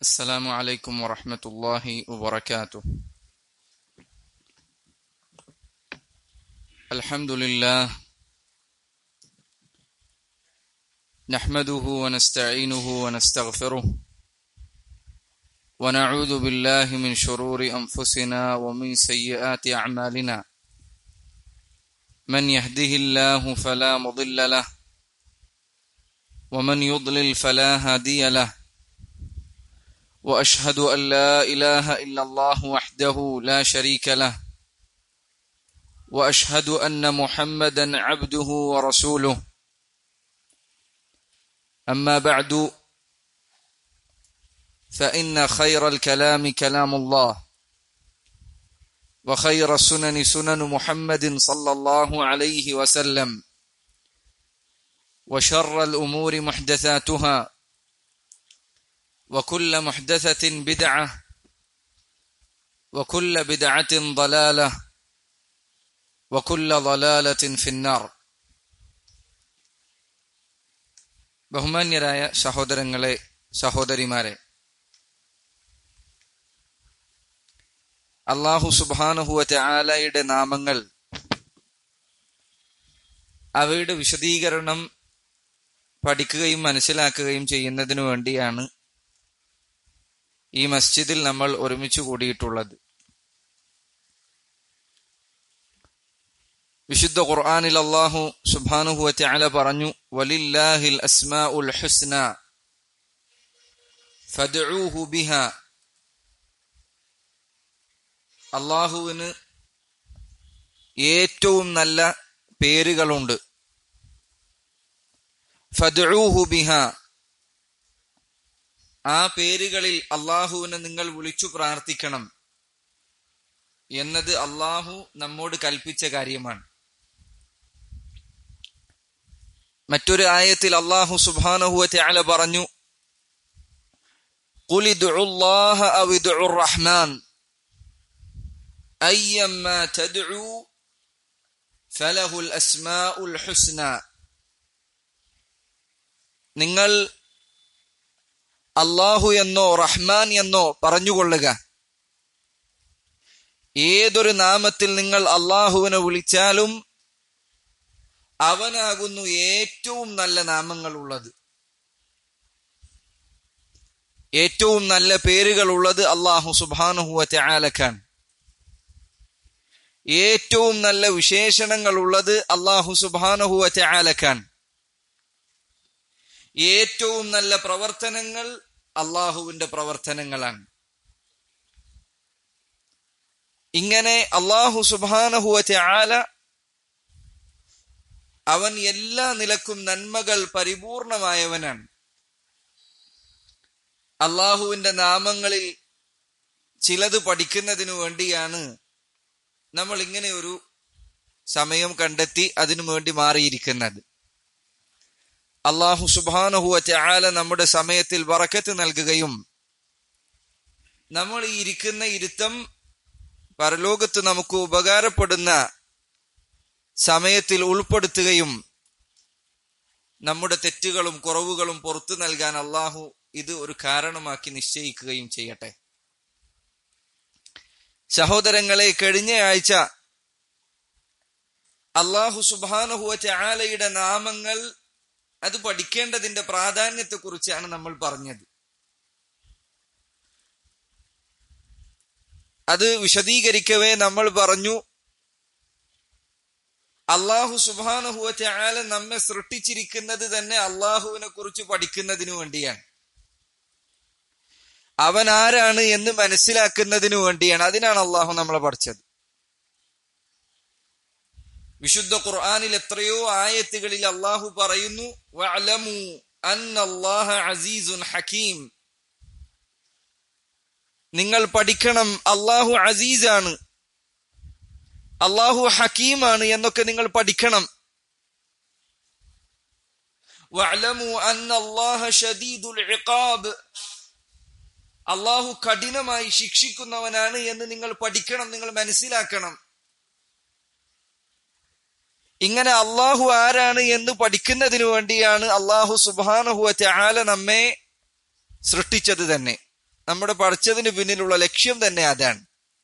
السلام عليكم ورحمة الله وبركاته الحمد لله نحمده ونستعينه ونستغفره ونعوذ بالله من شرور أنفسنا ومن سيئات أعمالنا من يهده الله فلا مضل له ومن يضلل فلا هادي له واشهد ان لا اله الا الله وحده لا شريك له واشهد ان محمدا عبده ورسوله اما بعد فان خير الكلام كلام الله وخير السنن سنن محمد صلى الله عليه وسلم وشر الامور محدثاتها وكل محدثة بدعة وكل بدعة ضلالة وكل ضلالة في النار ബഹുമാന്യരായ സഹോദരങ്ങളെ സഹോദരിമാരെ അള്ളാഹു സുബാനുഹുവത്തെ ആലയുടെ നാമങ്ങൾ അവയുടെ വിശദീകരണം പഠിക്കുകയും മനസ്സിലാക്കുകയും ചെയ്യുന്നതിനു വേണ്ടിയാണ് ഈ മസ്ജിദിൽ നമ്മൾ ഒരുമിച്ച് കൂടിയിട്ടുള്ളത് വിശുദ്ധ ഖുർആനിൽ അള്ളാഹു സുബാനുഹു അല പറഞ്ഞു വലില്ലാഹിൽ അസ്മാ ഉൽ ഹുസ്ന ഫദ്ഊഹു ബിഹ അള്ളാഹുവിന് ഏറ്റവും നല്ല പേരുകളുണ്ട് ഫദ്ഊഹു ബിഹ ആ പേരുകളിൽ അള്ളാഹുവിനെ നിങ്ങൾ വിളിച്ചു പ്രാർത്ഥിക്കണം എന്നത് അള്ളാഹു നമ്മോട് കൽപ്പിച്ച കാര്യമാണ് മറ്റൊരു ആയത്തിൽ അള്ളാഹു സുബാനഹുവത്തെ അല പറഞ്ഞു റഹ്മാൻ നിങ്ങൾ അള്ളാഹു എന്നോ റഹ്മാൻ എന്നോ പറഞ്ഞുകൊള്ളുക ഏതൊരു നാമത്തിൽ നിങ്ങൾ അള്ളാഹുവിനെ വിളിച്ചാലും അവനാകുന്നു ഏറ്റവും നല്ല നാമങ്ങൾ ഉള്ളത് ഏറ്റവും നല്ല പേരുകൾ ഉള്ളത് അള്ളാഹു സുബാനുഹുവത്തെ ആലക്കാൻ ഏറ്റവും നല്ല വിശേഷണങ്ങൾ ഉള്ളത് അള്ളാഹു സുബാനുഹുവത്തെ ആലക്കാൻ ഏറ്റവും നല്ല പ്രവർത്തനങ്ങൾ അള്ളാഹുവിന്റെ പ്രവർത്തനങ്ങളാണ് ഇങ്ങനെ അള്ളാഹു സുബാനഹുവത്തെ ആല അവൻ എല്ലാ നിലക്കും നന്മകൾ പരിപൂർണമായവനാണ് അള്ളാഹുവിന്റെ നാമങ്ങളിൽ ചിലത് പഠിക്കുന്നതിനു വേണ്ടിയാണ് നമ്മൾ ഇങ്ങനെ ഒരു സമയം കണ്ടെത്തി അതിനു വേണ്ടി മാറിയിരിക്കുന്നത് അള്ളാഹു സുബാനുഹുവറ്റ ആല നമ്മുടെ സമയത്തിൽ വറക്കത്ത് നൽകുകയും നമ്മൾ ഈ ഇരിക്കുന്ന ഇരുത്തം പരലോകത്ത് നമുക്ക് ഉപകാരപ്പെടുന്ന സമയത്തിൽ ഉൾപ്പെടുത്തുകയും നമ്മുടെ തെറ്റുകളും കുറവുകളും പുറത്തു നൽകാൻ അള്ളാഹു ഇത് ഒരു കാരണമാക്കി നിശ്ചയിക്കുകയും ചെയ്യട്ടെ സഹോദരങ്ങളെ കഴിഞ്ഞ ആഴ്ച അള്ളാഹു സുബാനുഹുവറ്റ ആലയുടെ നാമങ്ങൾ അത് പഠിക്കേണ്ടതിന്റെ പ്രാധാന്യത്തെ കുറിച്ചാണ് നമ്മൾ പറഞ്ഞത് അത് വിശദീകരിക്കവേ നമ്മൾ പറഞ്ഞു അള്ളാഹു സുബാനുഹുവത്തെ ആല നമ്മെ സൃഷ്ടിച്ചിരിക്കുന്നത് തന്നെ അള്ളാഹുവിനെ കുറിച്ച് പഠിക്കുന്നതിനു വേണ്ടിയാണ് അവൻ ആരാണ് എന്ന് മനസ്സിലാക്കുന്നതിനു വേണ്ടിയാണ് അതിനാണ് അള്ളാഹു നമ്മളെ പഠിച്ചത് വിശുദ്ധ ഖുർആാനിൽ എത്രയോ ആയത്തുകളിൽ അള്ളാഹു പറയുന്നു വഅലമു അന്നല്ലാഹ അസീസുൻ ഹക്കീം നിങ്ങൾ പഠിക്കണം അള്ളാഹു അസീസാണ് അള്ളാഹു ഹക്കീമാണ് എന്നൊക്കെ നിങ്ങൾ പഠിക്കണം വഅലമു അന്നല്ലാഹ ഷദീദുൽ ഇഖാബ് അള്ളാഹു കഠിനമായി ശിക്ഷിക്കുന്നവനാണ് എന്ന് നിങ്ങൾ പഠിക്കണം നിങ്ങൾ മനസ്സിലാക്കണം ഇങ്ങനെ അള്ളാഹു ആരാണ് എന്ന് പഠിക്കുന്നതിനു വേണ്ടിയാണ് അള്ളാഹു സുബാനഹുവ ആല നമ്മെ സൃഷ്ടിച്ചത് തന്നെ നമ്മുടെ പഠിച്ചതിന് പിന്നിലുള്ള ലക്ഷ്യം തന്നെ അതാണ്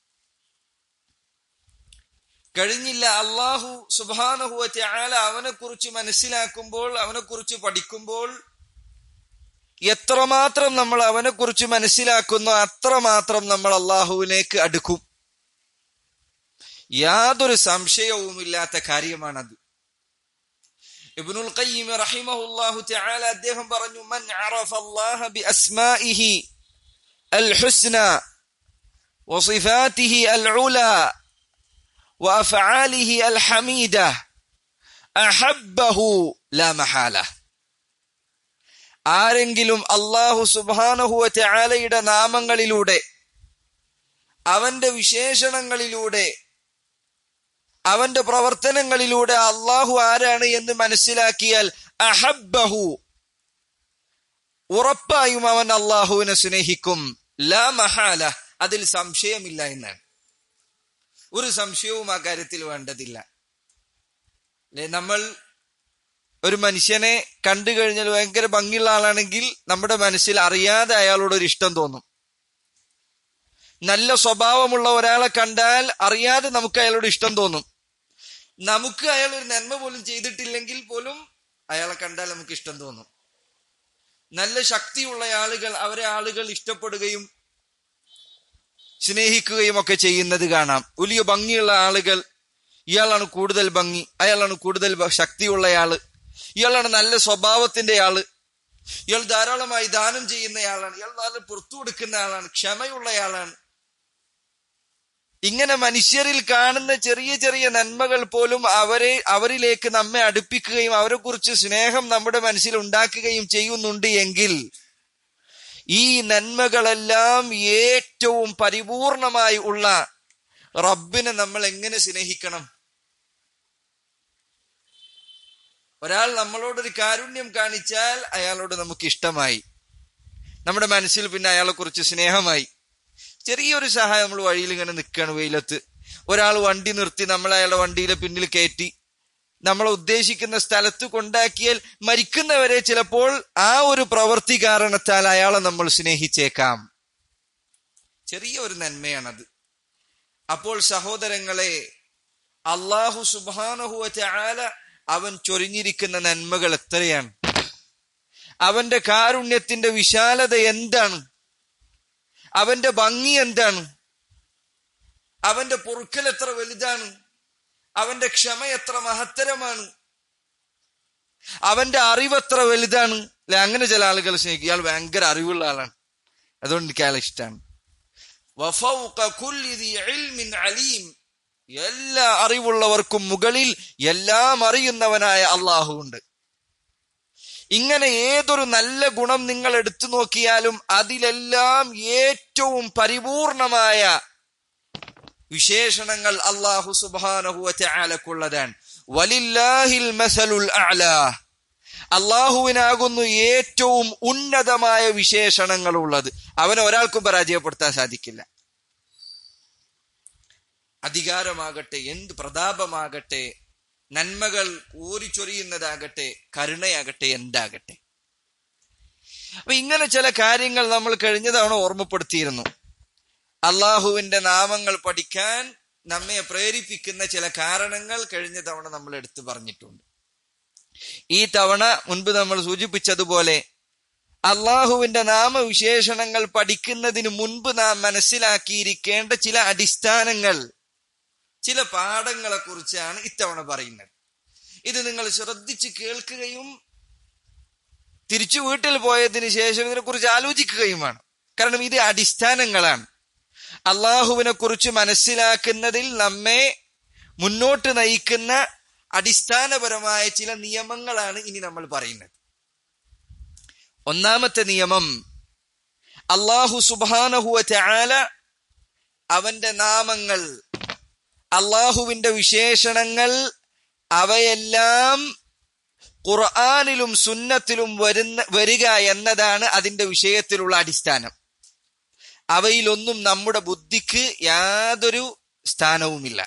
കഴിഞ്ഞില്ല അള്ളാഹു സുബാനഹുവറ്റ ആല അവനെ കുറിച്ച് മനസ്സിലാക്കുമ്പോൾ അവനെ കുറിച്ച് പഠിക്കുമ്പോൾ എത്രമാത്രം നമ്മൾ അവനെ കുറിച്ച് മനസ്സിലാക്കുന്നോ അത്രമാത്രം നമ്മൾ അള്ളാഹുവിലേക്ക് അടുക്കും യാതൊരു സംശയവുമില്ലാത്ത കാര്യമാണത് ഇബ്നുൽ ഖയ്യിം റഹിമഹുല്ലാഹു തആല അദ്ദേഹം പറഞ്ഞു മൻ അറഫ അല്ലാഹ ബിഅസ്മാഇഹി അൽ ഹുസ്ന വസിഫാതിഹി അൽ ഉലാ وافعاله الحميده احبه لا محاله ആരെങ്കിലും അള്ളാഹു സുബാനഹുവ ചാലയുടെ നാമങ്ങളിലൂടെ അവന്റെ വിശേഷണങ്ങളിലൂടെ അവന്റെ പ്രവർത്തനങ്ങളിലൂടെ അള്ളാഹു ആരാണ് എന്ന് മനസ്സിലാക്കിയാൽ അഹബ്ബഹു ഉറപ്പായും അവൻ അള്ളാഹുവിനെ സ്നേഹിക്കും ലാ മഹാല അതിൽ സംശയമില്ല എന്നാണ് ഒരു സംശയവും ആ കാര്യത്തിൽ വേണ്ടതില്ല അല്ലെ നമ്മൾ ഒരു മനുഷ്യനെ കണ്ടു കഴിഞ്ഞാൽ ഭയങ്കര ഭംഗിയുള്ള ആളാണെങ്കിൽ നമ്മുടെ മനസ്സിൽ അറിയാതെ അയാളോട് ഒരു ഇഷ്ടം തോന്നും നല്ല സ്വഭാവമുള്ള ഒരാളെ കണ്ടാൽ അറിയാതെ നമുക്ക് അയാളോട് ഇഷ്ടം തോന്നും നമുക്ക് അയാൾ ഒരു നന്മ പോലും ചെയ്തിട്ടില്ലെങ്കിൽ പോലും അയാളെ കണ്ടാൽ നമുക്ക് ഇഷ്ടം തോന്നും നല്ല ശക്തിയുള്ള ആളുകൾ അവരെ ആളുകൾ ഇഷ്ടപ്പെടുകയും സ്നേഹിക്കുകയും ഒക്കെ ചെയ്യുന്നത് കാണാം വലിയ ഭംഗിയുള്ള ആളുകൾ ഇയാളാണ് കൂടുതൽ ഭംഗി അയാളാണ് കൂടുതൽ ശക്തിയുള്ളയാള് ഇയാളാണ് നല്ല സ്വഭാവത്തിന്റെ ആള് ഇയാൾ ധാരാളമായി ദാനം ചെയ്യുന്നയാളാണ് ഇയാൾ നല്ല പുറത്തു കൊടുക്കുന്ന ആളാണ് ക്ഷമയുള്ളയാളാണ് ഇങ്ങനെ മനുഷ്യരിൽ കാണുന്ന ചെറിയ ചെറിയ നന്മകൾ പോലും അവരെ അവരിലേക്ക് നമ്മെ അടുപ്പിക്കുകയും അവരെ കുറിച്ച് സ്നേഹം നമ്മുടെ മനസ്സിൽ ഉണ്ടാക്കുകയും ചെയ്യുന്നുണ്ട് എങ്കിൽ ഈ നന്മകളെല്ലാം ഏറ്റവും പരിപൂർണമായി ഉള്ള റബ്ബിനെ നമ്മൾ എങ്ങനെ സ്നേഹിക്കണം ഒരാൾ നമ്മളോടൊരു കാരുണ്യം കാണിച്ചാൽ അയാളോട് നമുക്ക് ഇഷ്ടമായി നമ്മുടെ മനസ്സിൽ പിന്നെ അയാളെ കുറിച്ച് സ്നേഹമായി ചെറിയൊരു സഹായം നമ്മൾ വഴിയിൽ ഇങ്ങനെ നിൽക്കുകയാണ് വെയിലത്ത് ഒരാൾ വണ്ടി നിർത്തി നമ്മൾ അയാളുടെ വണ്ടിയിലെ പിന്നിൽ കയറ്റി നമ്മളെ ഉദ്ദേശിക്കുന്ന സ്ഥലത്ത് കൊണ്ടാക്കിയാൽ മരിക്കുന്നവരെ ചിലപ്പോൾ ആ ഒരു പ്രവൃത്തി കാരണത്താൽ അയാളെ നമ്മൾ സ്നേഹിച്ചേക്കാം ചെറിയ ഒരു നന്മയാണത് അപ്പോൾ സഹോദരങ്ങളെ അള്ളാഹു സുബാനഹുവ ചാല അവൻ ചൊരിഞ്ഞിരിക്കുന്ന നന്മകൾ എത്രയാണ് അവന്റെ കാരുണ്യത്തിന്റെ വിശാലത എന്താണ് അവന്റെ ഭംഗി എന്താണ് അവന്റെ പൊറുക്കൽ എത്ര വലുതാണ് അവന്റെ ക്ഷമ എത്ര മഹത്തരമാണ് അവന്റെ അറിവ് എത്ര വലുതാണ് അല്ലെ അങ്ങനെ ചില ആളുകൾ സ്നേഹിക്കും ഇയാൾ ഭയങ്കര അറിവുള്ള ആളാണ് അതുകൊണ്ട് എനിക്ക് അയാളെ ഇഷ്ടമാണ് അലീം എല്ലാ അറിവുള്ളവർക്കും മുകളിൽ എല്ലാം അറിയുന്നവനായ അള്ളാഹു ഉണ്ട് ഇങ്ങനെ ഏതൊരു നല്ല ഗുണം നിങ്ങൾ എടുത്തു നോക്കിയാലും അതിലെല്ലാം ഏറ്റവും പരിപൂർണമായ വിശേഷണങ്ങൾ അള്ളാഹു സുബാനഹുവലക്കുള്ളതാണ് വലില്ലാഹിൽ മസലുൽ അല അള്ളാഹുവിനാകുന്നു ഏറ്റവും ഉന്നതമായ വിശേഷണങ്ങൾ ഉള്ളത് അവനെ ഒരാൾക്കും പരാജയപ്പെടുത്താൻ സാധിക്കില്ല അധികാരമാകട്ടെ എന്ത് പ്രതാപമാകട്ടെ നന്മകൾ ഊരിച്ചൊരിയുന്നതാകട്ടെ കരുണയാകട്ടെ എന്താകട്ടെ അപ്പൊ ഇങ്ങനെ ചില കാര്യങ്ങൾ നമ്മൾ കഴിഞ്ഞ തവണ ഓർമ്മപ്പെടുത്തിയിരുന്നു അള്ളാഹുവിന്റെ നാമങ്ങൾ പഠിക്കാൻ നമ്മെ പ്രേരിപ്പിക്കുന്ന ചില കാരണങ്ങൾ കഴിഞ്ഞ തവണ നമ്മൾ എടുത്തു പറഞ്ഞിട്ടുണ്ട് ഈ തവണ മുൻപ് നമ്മൾ സൂചിപ്പിച്ചതുപോലെ അള്ളാഹുവിന്റെ നാമവിശേഷണങ്ങൾ പഠിക്കുന്നതിന് മുൻപ് നാം മനസ്സിലാക്കിയിരിക്കേണ്ട ചില അടിസ്ഥാനങ്ങൾ ചില പാഠങ്ങളെ കുറിച്ചാണ് ഇത്തവണ പറയുന്നത് ഇത് നിങ്ങൾ ശ്രദ്ധിച്ച് കേൾക്കുകയും തിരിച്ചു വീട്ടിൽ പോയതിന് ശേഷം ഇതിനെക്കുറിച്ച് ആലോചിക്കുകയും വേണം കാരണം ഇത് അടിസ്ഥാനങ്ങളാണ് അള്ളാഹുവിനെ കുറിച്ച് മനസ്സിലാക്കുന്നതിൽ നമ്മെ മുന്നോട്ട് നയിക്കുന്ന അടിസ്ഥാനപരമായ ചില നിയമങ്ങളാണ് ഇനി നമ്മൾ പറയുന്നത് ഒന്നാമത്തെ നിയമം അള്ളാഹു സുബാനഹുവ ചാല അവന്റെ നാമങ്ങൾ അള്ളാഹുവിന്റെ വിശേഷണങ്ങൾ അവയെല്ലാം ഖുർആാനിലും സുന്നത്തിലും വരുന്ന വരിക എന്നതാണ് അതിന്റെ വിഷയത്തിലുള്ള അടിസ്ഥാനം അവയിലൊന്നും നമ്മുടെ ബുദ്ധിക്ക് യാതൊരു സ്ഥാനവുമില്ല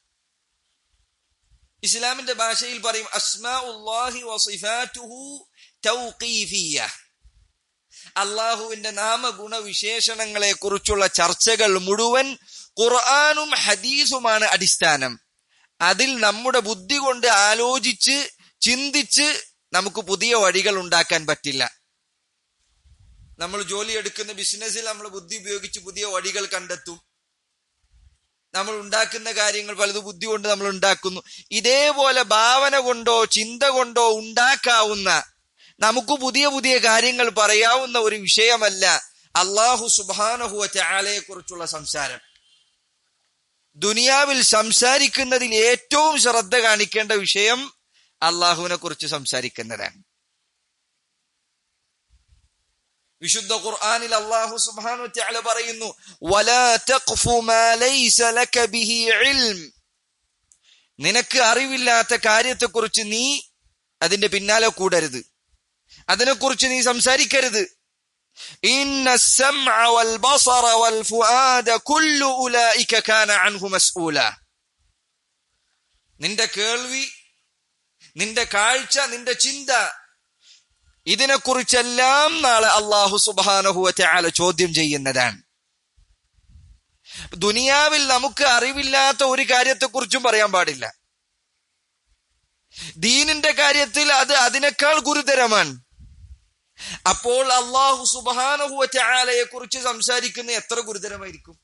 ഇസ്ലാമിന്റെ ഭാഷയിൽ പറയും അസ്മാ ഉള്ളാഹി വസിഫാറ്റുഹു തൗഖീഫിയ അള്ളാഹുവിന്റെ നാമഗുണ വിശേഷണങ്ങളെ കുറിച്ചുള്ള ചർച്ചകൾ മുഴുവൻ ഖുർആാനും ഹദീസുമാണ് അടിസ്ഥാനം അതിൽ നമ്മുടെ ബുദ്ധി കൊണ്ട് ആലോചിച്ച് ചിന്തിച്ച് നമുക്ക് പുതിയ വഴികൾ ഉണ്ടാക്കാൻ പറ്റില്ല നമ്മൾ ജോലി എടുക്കുന്ന ബിസിനസ്സിൽ നമ്മൾ ബുദ്ധി ഉപയോഗിച്ച് പുതിയ വഴികൾ കണ്ടെത്തും നമ്മൾ ഉണ്ടാക്കുന്ന കാര്യങ്ങൾ പലത് ബുദ്ധി കൊണ്ട് നമ്മൾ ഉണ്ടാക്കുന്നു ഇതേപോലെ ഭാവന കൊണ്ടോ ചിന്ത കൊണ്ടോ ഉണ്ടാക്കാവുന്ന നമുക്ക് പുതിയ പുതിയ കാര്യങ്ങൾ പറയാവുന്ന ഒരു വിഷയമല്ല അള്ളാഹു സുബാനഹുവ ചാലയെ കുറിച്ചുള്ള സംസാരം ദുനിയാവിൽ സംസാരിക്കുന്നതിൽ ഏറ്റവും ശ്രദ്ധ കാണിക്കേണ്ട വിഷയം അള്ളാഹുവിനെ കുറിച്ച് സംസാരിക്കുന്നതാണ് വിശുദ്ധ ഖുർആനിൽ അള്ളാഹു സുബ്ഹാനഹു വതആല പറയുന്നു വലാ തഖ്ഫു മാ ലൈസ ലക ബിഹി ഇൽം നിനക്ക് അറിവില്ലാത്ത കാര്യത്തെക്കുറിച്ച് നീ അതിന്റെ പിന്നാലെ കൂടരുത് അതിനെക്കുറിച്ച് നീ സംസാരിക്കരുത് ഇന്ന السمع والبصر والفؤاد كل اولئك كان عنه مسؤولا നിന്റെ കേൾവി നിന്റെ കാഴ്ച നിന്റെ ചിന്ത ഇതിനെക്കുറിച്ചെല്ലാം നാളെ അള്ളാഹു സുബാനഹുവറ്റ ചോദ്യം ചെയ്യുന്നതാണ് ദുനിയാവിൽ നമുക്ക് അറിവില്ലാത്ത ഒരു കാര്യത്തെക്കുറിച്ചും പറയാൻ പാടില്ല ദീനിന്റെ കാര്യത്തിൽ അത് അതിനേക്കാൾ ഗുരുതരമാണ് അപ്പോൾ അള്ളാഹു സുബാനഹുവറ്റ ആലയെ കുറിച്ച് സംസാരിക്കുന്ന എത്ര ഗുരുതരമായിരിക്കും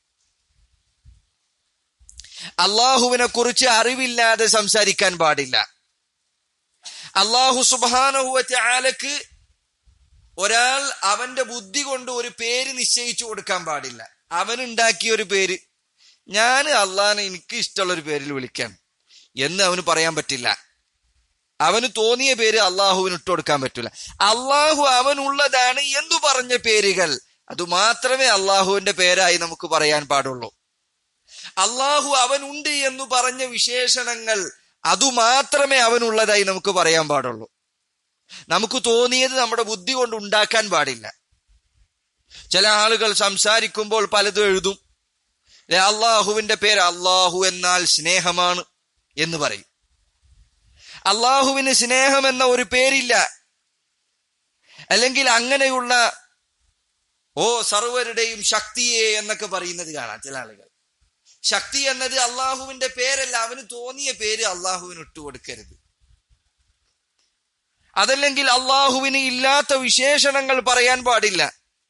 അള്ളാഹുവിനെ കുറിച്ച് അറിവില്ലാതെ സംസാരിക്കാൻ പാടില്ല അള്ളാഹു സുബാനഹുവറ്റ ആലക്ക് ഒരാൾ അവന്റെ ബുദ്ധി കൊണ്ട് ഒരു പേര് നിശ്ചയിച്ചു കൊടുക്കാൻ പാടില്ല അവൻ ഉണ്ടാക്കിയ ഒരു പേര് ഞാൻ അള്ളാഹിനെ എനിക്ക് ഇഷ്ടമുള്ള ഒരു പേരിൽ വിളിക്കാം എന്ന് അവന് പറയാൻ പറ്റില്ല അവന് തോന്നിയ പേര് അള്ളാഹുവിന് ഇട്ട് കൊടുക്കാൻ പറ്റില്ല അള്ളാഹു അവനുള്ളതാണ് എന്ന് പറഞ്ഞ പേരുകൾ അത് മാത്രമേ അള്ളാഹുവിന്റെ പേരായി നമുക്ക് പറയാൻ പാടുള്ളൂ അള്ളാഹു അവനുണ്ട് എന്ന് പറഞ്ഞ വിശേഷണങ്ങൾ അതുമാത്രമേ അവനുള്ളതായി നമുക്ക് പറയാൻ പാടുള്ളൂ നമുക്ക് തോന്നിയത് നമ്മുടെ ബുദ്ധി കൊണ്ട് ഉണ്ടാക്കാൻ പാടില്ല ചില ആളുകൾ സംസാരിക്കുമ്പോൾ പലതും എഴുതും അള്ളാഹുവിന്റെ പേര് അള്ളാഹു എന്നാൽ സ്നേഹമാണ് എന്ന് പറയും അള്ളാഹുവിന് സ്നേഹം എന്ന ഒരു പേരില്ല അല്ലെങ്കിൽ അങ്ങനെയുള്ള ഓ സർവരുടെയും ശക്തിയെ എന്നൊക്കെ പറയുന്നത് കാണാം ചില ആളുകൾ ശക്തി എന്നത് അള്ളാഹുവിന്റെ പേരല്ല അവന് തോന്നിയ പേര് അള്ളാഹുവിന് ഇട്ടുകൊടുക്കരുത് അതല്ലെങ്കിൽ അള്ളാഹുവിന് ഇല്ലാത്ത വിശേഷണങ്ങൾ പറയാൻ പാടില്ല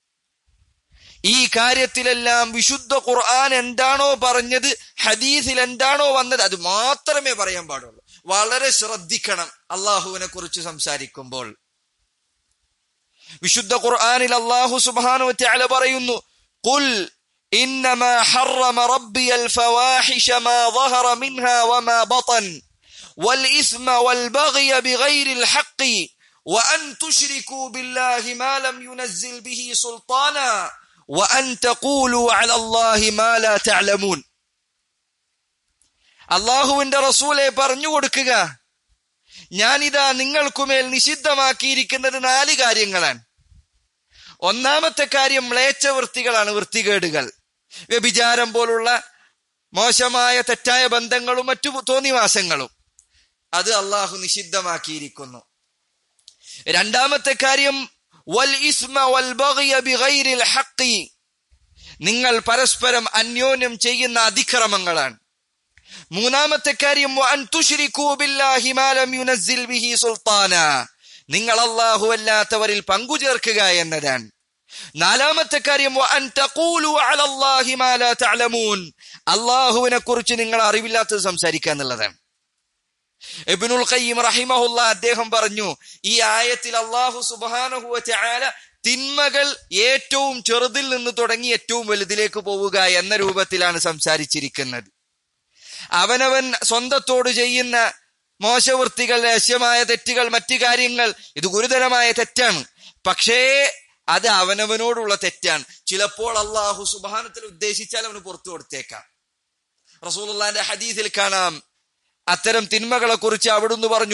ഈ കാര്യത്തിലെല്ലാം വിശുദ്ധ ഖുർആൻ എന്താണോ പറഞ്ഞത് ഹദീസിൽ എന്താണോ വന്നത് അത് മാത്രമേ പറയാൻ പാടുള്ളൂ വളരെ ശ്രദ്ധിക്കണം അള്ളാഹുവിനെ കുറിച്ച് സംസാരിക്കുമ്പോൾ വിശുദ്ധ ഖുർആനിൽ അള്ളാഹു സുബാനു തആല പറയുന്നു ഖുൽ إنما حرم ربي الفواحش ما ظهر منها وما بطن والإثم والبغي بغير الحق وأن تشركوا بالله ما لم ينزل به سلطانا وأن تقولوا على الله ما لا تعلمون അള്ളാഹുവിന്റെ റസൂലെ പറഞ്ഞു കൊടുക്കുക ഞാനിതാ നിങ്ങൾക്കുമേൽ നിഷിദ്ധമാക്കിയിരിക്കുന്നത് നാല് കാര്യങ്ങളാണ് ഒന്നാമത്തെ കാര്യം മ്ലേച്ഛ വൃത്തികളാണ് വൃത്തികേടുകൾ വ്യഭിചാരം പോലുള്ള മോശമായ തെറ്റായ ബന്ധങ്ങളും മറ്റു തോന്നിവാസങ്ങളും അത് അള്ളാഹു നിഷിദ്ധമാക്കിയിരിക്കുന്നു രണ്ടാമത്തെ കാര്യം വൽ ഇസ്മ വൽ ബഗിയ ബിഗൈരിൽ ഹഖി നിങ്ങൾ പരസ്പരം അന്യോന്യം ചെയ്യുന്ന അതിക്രമങ്ങളാണ് മൂന്നാമത്തെ കാര്യം വഅൻ തുശ്രികൂ ബില്ലാഹി മാ ലം യുനസ്സിൽ ബിഹി സുൽത്താന നിങ്ങൾ അല്ലാഹു അല്ലാത്തവരിൽ പങ്കു ചേർക്കുക എന്നതാണ് നാലാമത്തെ കാര്യം വഅൻ തഖൂലു അലല്ലാഹി മാ ലാ തഅലമൂൻ അല്ലാഹുവിനെ കുറിച്ച് നിങ്ങൾ അറിവില്ലാത്തത് സംസാരിക്കുക എന്നുള്ളതാണ് ഇബ്നുൽ ഖയ്യിം റഹിമഹുല്ല അദ്ദേഹം പറഞ്ഞു ഈ ആയത്തിൽ അള്ളാഹു സുബ്ഹാനഹു വതആല തിന്മകൾ ഏറ്റവും ചെറുതിൽ നിന്ന് തുടങ്ങി ഏറ്റവും വലുതിലേക്ക് പോവുക എന്ന രൂപത്തിലാണ് സംസാരിച്ചിരിക്കുന്നത് അവനവൻ സ്വന്തത്തോട് ചെയ്യുന്ന മോശവൃത്തികൾ രഹസ്യമായ തെറ്റുകൾ മറ്റു കാര്യങ്ങൾ ഇത് ഗുരുതരമായ തെറ്റാണ് പക്ഷേ അത് അവനവനോടുള്ള തെറ്റാണ് ചിലപ്പോൾ അള്ളാഹു സുബാനത്തിൽ ഉദ്ദേശിച്ചാൽ അവന് പുറത്തു കൊടുത്തേക്കാം റസൂലുള്ളാന്റെ ഹദീസിൽ കാണാം അത്തരം തിന്മകളെ കുറിച്ച് അവിടുന്ന് പറഞ്ഞു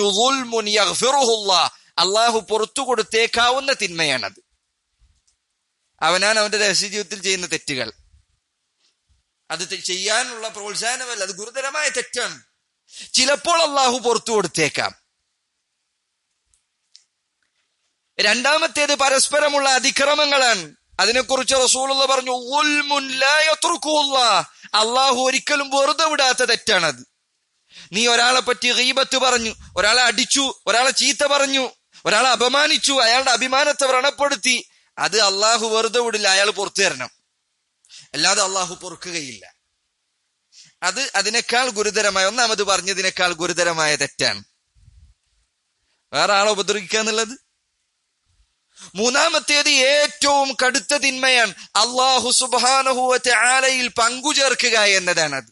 അള്ളാഹു പുറത്തു കൊടുത്തേക്കാവുന്ന തിന്മയാണത് അവനാണ് അവന്റെ രഹസ്യ ജീവിതത്തിൽ ചെയ്യുന്ന തെറ്റുകൾ അത് ചെയ്യാനുള്ള പ്രോത്സാഹനമല്ല അത് ഗുരുതരമായ തെറ്റാണ് ചിലപ്പോൾ അള്ളാഹു പുറത്തു കൊടുത്തേക്കാം രണ്ടാമത്തേത് പരസ്പരമുള്ള അതിക്രമങ്ങളാണ് അതിനെക്കുറിച്ച് റസൂലുള്ള പറഞ്ഞു ഉൽമുൻ ലാ യത്രുക്കുല്ലാഹ്. അള്ളാഹു ഒരിക്കലും വെറുതെ വിടാത്ത തെറ്റാണത് നീ ഒരാളെ പറ്റി ഗീബത്ത് പറഞ്ഞു ഒരാളെ അടിച്ചു ഒരാളെ ചീത്ത പറഞ്ഞു ഒരാളെ അപമാനിച്ചു അയാളുടെ അഭിമാനത്തെ വ്രണപ്പെടുത്തി അത് അള്ളാഹു വെറുതെ വിടില്ല അയാൾ പുറത്തു തരണം അല്ലാതെ അള്ളാഹു പൊറുക്കുകയില്ല അത് അതിനേക്കാൾ ഗുരുതരമായ ഒന്നാമത് പറഞ്ഞതിനേക്കാൾ ഗുരുതരമായ തെറ്റാണ് വേറെ ആളെ ഉപദ്രവിക്കുക എന്നുള്ളത് മൂന്നാമത്തേത് ഏറ്റവും കടുത്ത തിന്മയാണ് അള്ളാഹു സുബാനഹുവത്തെ ആലയിൽ പങ്കുചേർക്കുക എന്നതാണത്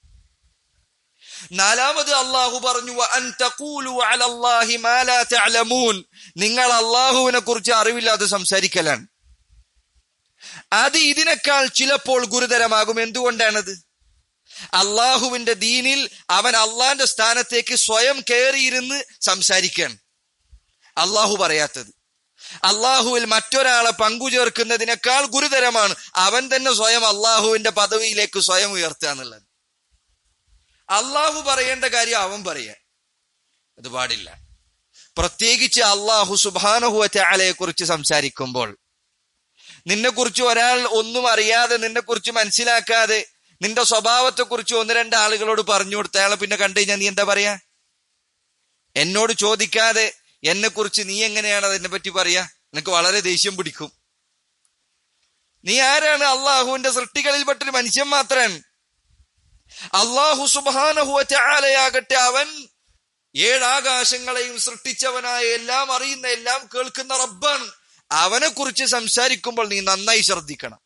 നാലാമത് അള്ളാഹു പറഞ്ഞു "വ അൻ തഖൂലു അലല്ലാഹി മാ ലാ തഅലമൂൻ." നിങ്ങൾ അള്ളാഹുവിനെ കുറിച്ച് അറിവില്ലാതെ സംസാരിക്കലാണ് അത് ഇതിനേക്കാൾ ചിലപ്പോൾ ഗുരുതരമാകും എന്തുകൊണ്ടാണത് അള്ളാഹുവിന്റെ ദീനിൽ അവൻ അള്ളാന്റെ സ്ഥാനത്തേക്ക് സ്വയം കയറിയിരുന്ന് സംസാരിക്കുകയാണ് അള്ളാഹു പറയാത്തത് അള്ളാഹുവിൽ മറ്റൊരാളെ പങ്കുചേർക്കുന്നതിനേക്കാൾ ഗുരുതരമാണ് അവൻ തന്നെ സ്വയം അള്ളാഹുവിന്റെ പദവിയിലേക്ക് സ്വയം ഉയർത്തുക എന്നുള്ളത് അള്ളാഹു പറയേണ്ട കാര്യം അവൻ പറയാ അത് പാടില്ല പ്രത്യേകിച്ച് അള്ളാഹു സുബാനഹുവത്തെ ആലയെ കുറിച്ച് സംസാരിക്കുമ്പോൾ നിന്നെ കുറിച്ച് ഒരാൾ ഒന്നും അറിയാതെ നിന്നെ കുറിച്ച് മനസ്സിലാക്കാതെ നിന്റെ സ്വഭാവത്തെ കുറിച്ച് ഒന്ന് രണ്ട് ആളുകളോട് പറഞ്ഞു കൊടുത്ത അയാളെ പിന്നെ കണ്ടു കഴിഞ്ഞാൽ നീ എന്താ പറയാ എന്നോട് ചോദിക്കാതെ എന്നെ കുറിച്ച് നീ എങ്ങനെയാണ് അതിനെ പറ്റി പറയാ നിനക്ക് വളരെ ദേഷ്യം പിടിക്കും നീ ആരാണ് അള്ളാഹുവിന്റെ സൃഷ്ടികളിൽപ്പെട്ടൊരു മനുഷ്യൻ മാത്രമാണ് അള്ളാഹു സുബാനഹുവറ്റ ആലയാകട്ടെ അവൻ ഏഴാകാശങ്ങളെയും സൃഷ്ടിച്ചവനായ എല്ലാം അറിയുന്ന എല്ലാം കേൾക്കുന്ന റബ്ബാണ് അവനെ കുറിച്ച് സംസാരിക്കുമ്പോൾ നീ നന്നായി ശ്രദ്ധിക്കണം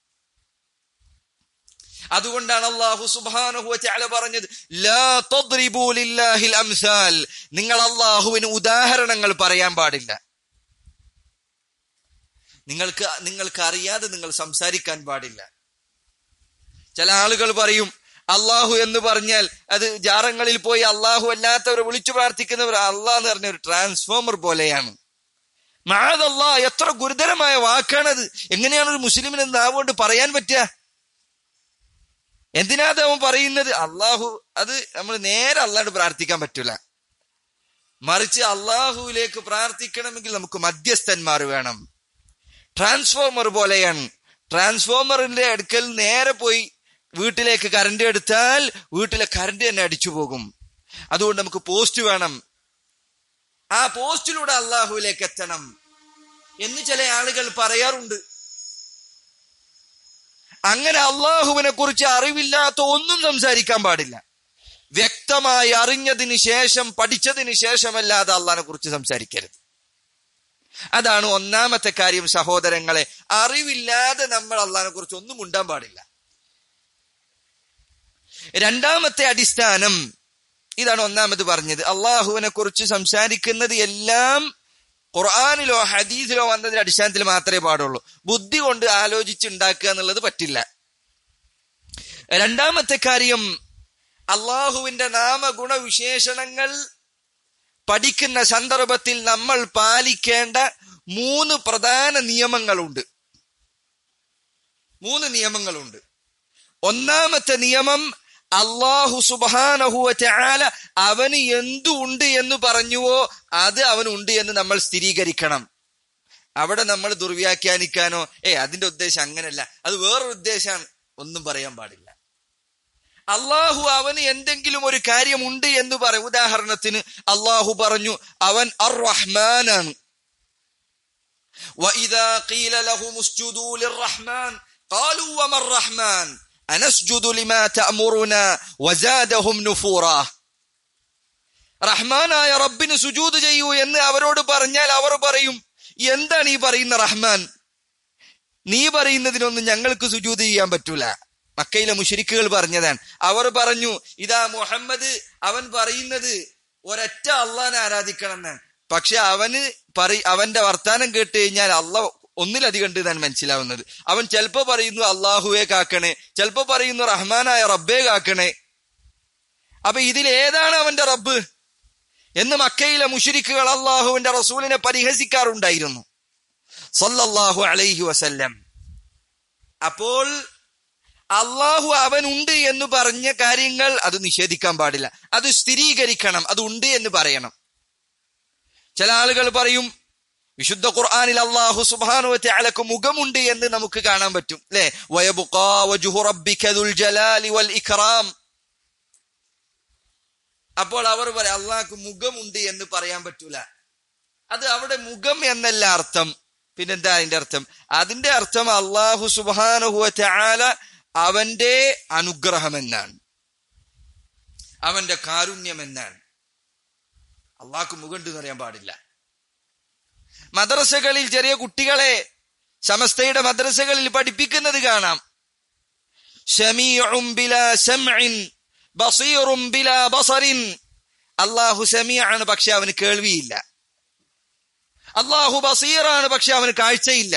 അതുകൊണ്ടാണ് അള്ളാഹു സുബാനഹുവറ്റ ആല പറഞ്ഞത് ലാ തദ്രിബൂ ലില്ലാഹിൽ അംസാൽ നിങ്ങൾ അള്ളാഹുവിന് ഉദാഹരണങ്ങൾ പറയാൻ പാടില്ല നിങ്ങൾക്ക് നിങ്ങൾക്ക് അറിയാതെ നിങ്ങൾ സംസാരിക്കാൻ പാടില്ല ചില ആളുകൾ പറയും അള്ളാഹു എന്ന് പറഞ്ഞാൽ അത് ജാറങ്ങളിൽ പോയി അള്ളാഹു അല്ലാത്തവരെ വിളിച്ചു പ്രാർത്ഥിക്കുന്നവർ അള്ളാഹ് എന്ന് പറഞ്ഞ ഒരു ട്രാൻസ്ഫോമർ പോലെയാണ് മാതല്ലാ എത്ര ഗുരുതരമായ വാക്കാണത് എങ്ങനെയാണ് ഒരു മുസ്ലിമിന് നാവുകൊണ്ട് പറയാൻ പറ്റുക എന്തിനാത് അവൻ പറയുന്നത് അള്ളാഹു അത് നമ്മൾ നേരെ അള്ളാഹോട് പ്രാർത്ഥിക്കാൻ പറ്റൂല മറിച്ച് അള്ളാഹുവിലേക്ക് പ്രാർത്ഥിക്കണമെങ്കിൽ നമുക്ക് മധ്യസ്ഥന്മാർ വേണം ട്രാൻസ്ഫോമർ പോലെയാണ് ട്രാൻസ്ഫോമറിന്റെ അടുക്കൽ നേരെ പോയി വീട്ടിലേക്ക് കറണ്ട് എടുത്താൽ വീട്ടിലെ കറണ്ട് തന്നെ അടിച്ചു പോകും അതുകൊണ്ട് നമുക്ക് പോസ്റ്റ് വേണം ആ പോസ്റ്റിലൂടെ അള്ളാഹുവിലേക്ക് എത്തണം എന്ന് ചില ആളുകൾ പറയാറുണ്ട് അങ്ങനെ അള്ളാഹുവിനെ കുറിച്ച് അറിവില്ലാത്ത ഒന്നും സംസാരിക്കാൻ പാടില്ല വ്യക്തമായി അറിഞ്ഞതിന് ശേഷം പഠിച്ചതിന് ശേഷമല്ലാതെ അള്ളാഹിനെ കുറിച്ച് സംസാരിക്കരുത് അതാണ് ഒന്നാമത്തെ കാര്യം സഹോദരങ്ങളെ അറിവില്ലാതെ നമ്മൾ അള്ളാഹിനെ കുറിച്ച് ഒന്നും ഉണ്ടാൻ പാടില്ല രണ്ടാമത്തെ അടിസ്ഥാനം ഇതാണ് ഒന്നാമത് പറഞ്ഞത് അള്ളാഹുവിനെ കുറിച്ച് സംസാരിക്കുന്നത് എല്ലാം ഖുർആാനിലോ ഹദീസിലോ വന്നതിന്റെ അടിസ്ഥാനത്തിൽ മാത്രമേ പാടുള്ളൂ ബുദ്ധി കൊണ്ട് ആലോചിച്ചുണ്ടാക്കുക എന്നുള്ളത് പറ്റില്ല രണ്ടാമത്തെ കാര്യം അള്ളാഹുവിന്റെ നാമഗുണവിശേഷണങ്ങൾ പഠിക്കുന്ന സന്ദർഭത്തിൽ നമ്മൾ പാലിക്കേണ്ട മൂന്ന് പ്രധാന നിയമങ്ങളുണ്ട് മൂന്ന് നിയമങ്ങളുണ്ട് ഒന്നാമത്തെ നിയമം അള്ളാഹു സുബാനഹുവ ചാല അവന് എന്തു ഉണ്ട് എന്ന് പറഞ്ഞുവോ അത് അവനുണ്ട് എന്ന് നമ്മൾ സ്ഥിരീകരിക്കണം അവിടെ നമ്മൾ ദുർവ്യാഖ്യാനിക്കാനോ ഏ അതിന്റെ ഉദ്ദേശം അങ്ങനല്ല അത് വേറൊരു ഉദ്ദേശമാണ് ഒന്നും പറയാൻ പാടില്ല അള്ളാഹു അവന് എന്തെങ്കിലും ഒരു കാര്യമുണ്ട് എന്ന് പറയും ഉദാഹരണത്തിന് അള്ളാഹു പറഞ്ഞു അവൻ അർ റഹ്മാനാണ് وإذا قيل لهم اسجدوا للرحمن قالوا وما الرحمن أنسجد لما تأمرنا وزادهم نفورا റഹ്മാനായ റബ്ബിന് സുജൂത് ചെയ്യൂ എന്ന് അവരോട് പറഞ്ഞാൽ അവർ പറയും എന്താണ് ഈ പറയുന്ന റഹ്മാൻ നീ പറയുന്നതിനൊന്നും ഞങ്ങൾക്ക് സുജൂത് ചെയ്യാൻ പറ്റൂല മക്കയിലെ മുഷരിക്കുകൾ പറഞ്ഞതാണ് അവർ പറഞ്ഞു ഇതാ മുഹമ്മദ് അവൻ പറയുന്നത് ഒരൊറ്റ അള്ളാനെ ആരാധിക്കണം എന്നാണ് പക്ഷെ അവന് പറ അവന്റെ വർത്താനം കേട്ട് കഴിഞ്ഞാൽ അള്ള ഒന്നിലധികം ഉണ്ട് എന്നാണ് മനസ്സിലാവുന്നത് അവൻ ചിലപ്പോ പറയുന്നു അള്ളാഹുവെ കാക്കണേ ചിലപ്പോ പറയുന്നു റഹ്മാനായ റബ്ബെ കാക്കണേ അപ്പൊ ഇതിൽ ഏതാണ് അവന്റെ റബ്ബ് എന്ന് മക്കയിലെ മുഷരിക്കുകൾ അള്ളാഹുവിന്റെ റസൂലിനെ പരിഹസിക്കാറുണ്ടായിരുന്നു സല്ലല്ലാഹു അലൈഹി വസല്ലം അപ്പോൾ അള്ളാഹു അവനുണ്ട് എന്ന് പറഞ്ഞ കാര്യങ്ങൾ അത് നിഷേധിക്കാൻ പാടില്ല അത് സ്ഥിരീകരിക്കണം അത് ഉണ്ട് എന്ന് പറയണം ചില ആളുകൾ പറയും വിശുദ്ധ ഖുർആനിൽ അള്ളാഹു സുബ്ഹാനഹു വതആലക്ക് മുഖമുണ്ട് എന്ന് നമുക്ക് കാണാൻ പറ്റും അല്ലെ വയബുഖാ വജ്ഹു റബ്ബിക ദുൽ ജലാലി വൽ ഇക്റാം അപ്പോൾ അവർ പറയാം അള്ളാഹ്ക്ക് മുഖമുണ്ട് എന്ന് പറയാൻ പറ്റൂല അത് അവിടെ മുഖം എന്നല്ല അർത്ഥം പിന്നെന്താ അതിന്റെ അർത്ഥം അതിന്റെ അർത്ഥം അള്ളാഹു സുബ്ഹാനഹു വതആല അവന്റെ അനുഗ്രഹം എന്നാണ് അവന്റെ കാരുണ്യം എന്നാണ് അള്ളാഹ്ക്ക് മുഖമുണ്ട് എന്ന് പറയാൻ പാടില്ല മദ്രസകളിൽ ചെറിയ കുട്ടികളെ സമസ്തയുടെ മദ്രസകളിൽ പഠിപ്പിക്കുന്നത് കാണാം ഷമീഉം ബിലാ സംഇൻ ബസീറും ബിലാ ബസറിൻ അള്ളാഹു സമീആണ് പക്ഷെ അവന് കേൾവിയില്ല അള്ളാഹു ബസീറാണ് പക്ഷെ അവന് കാഴ്ചയില്ല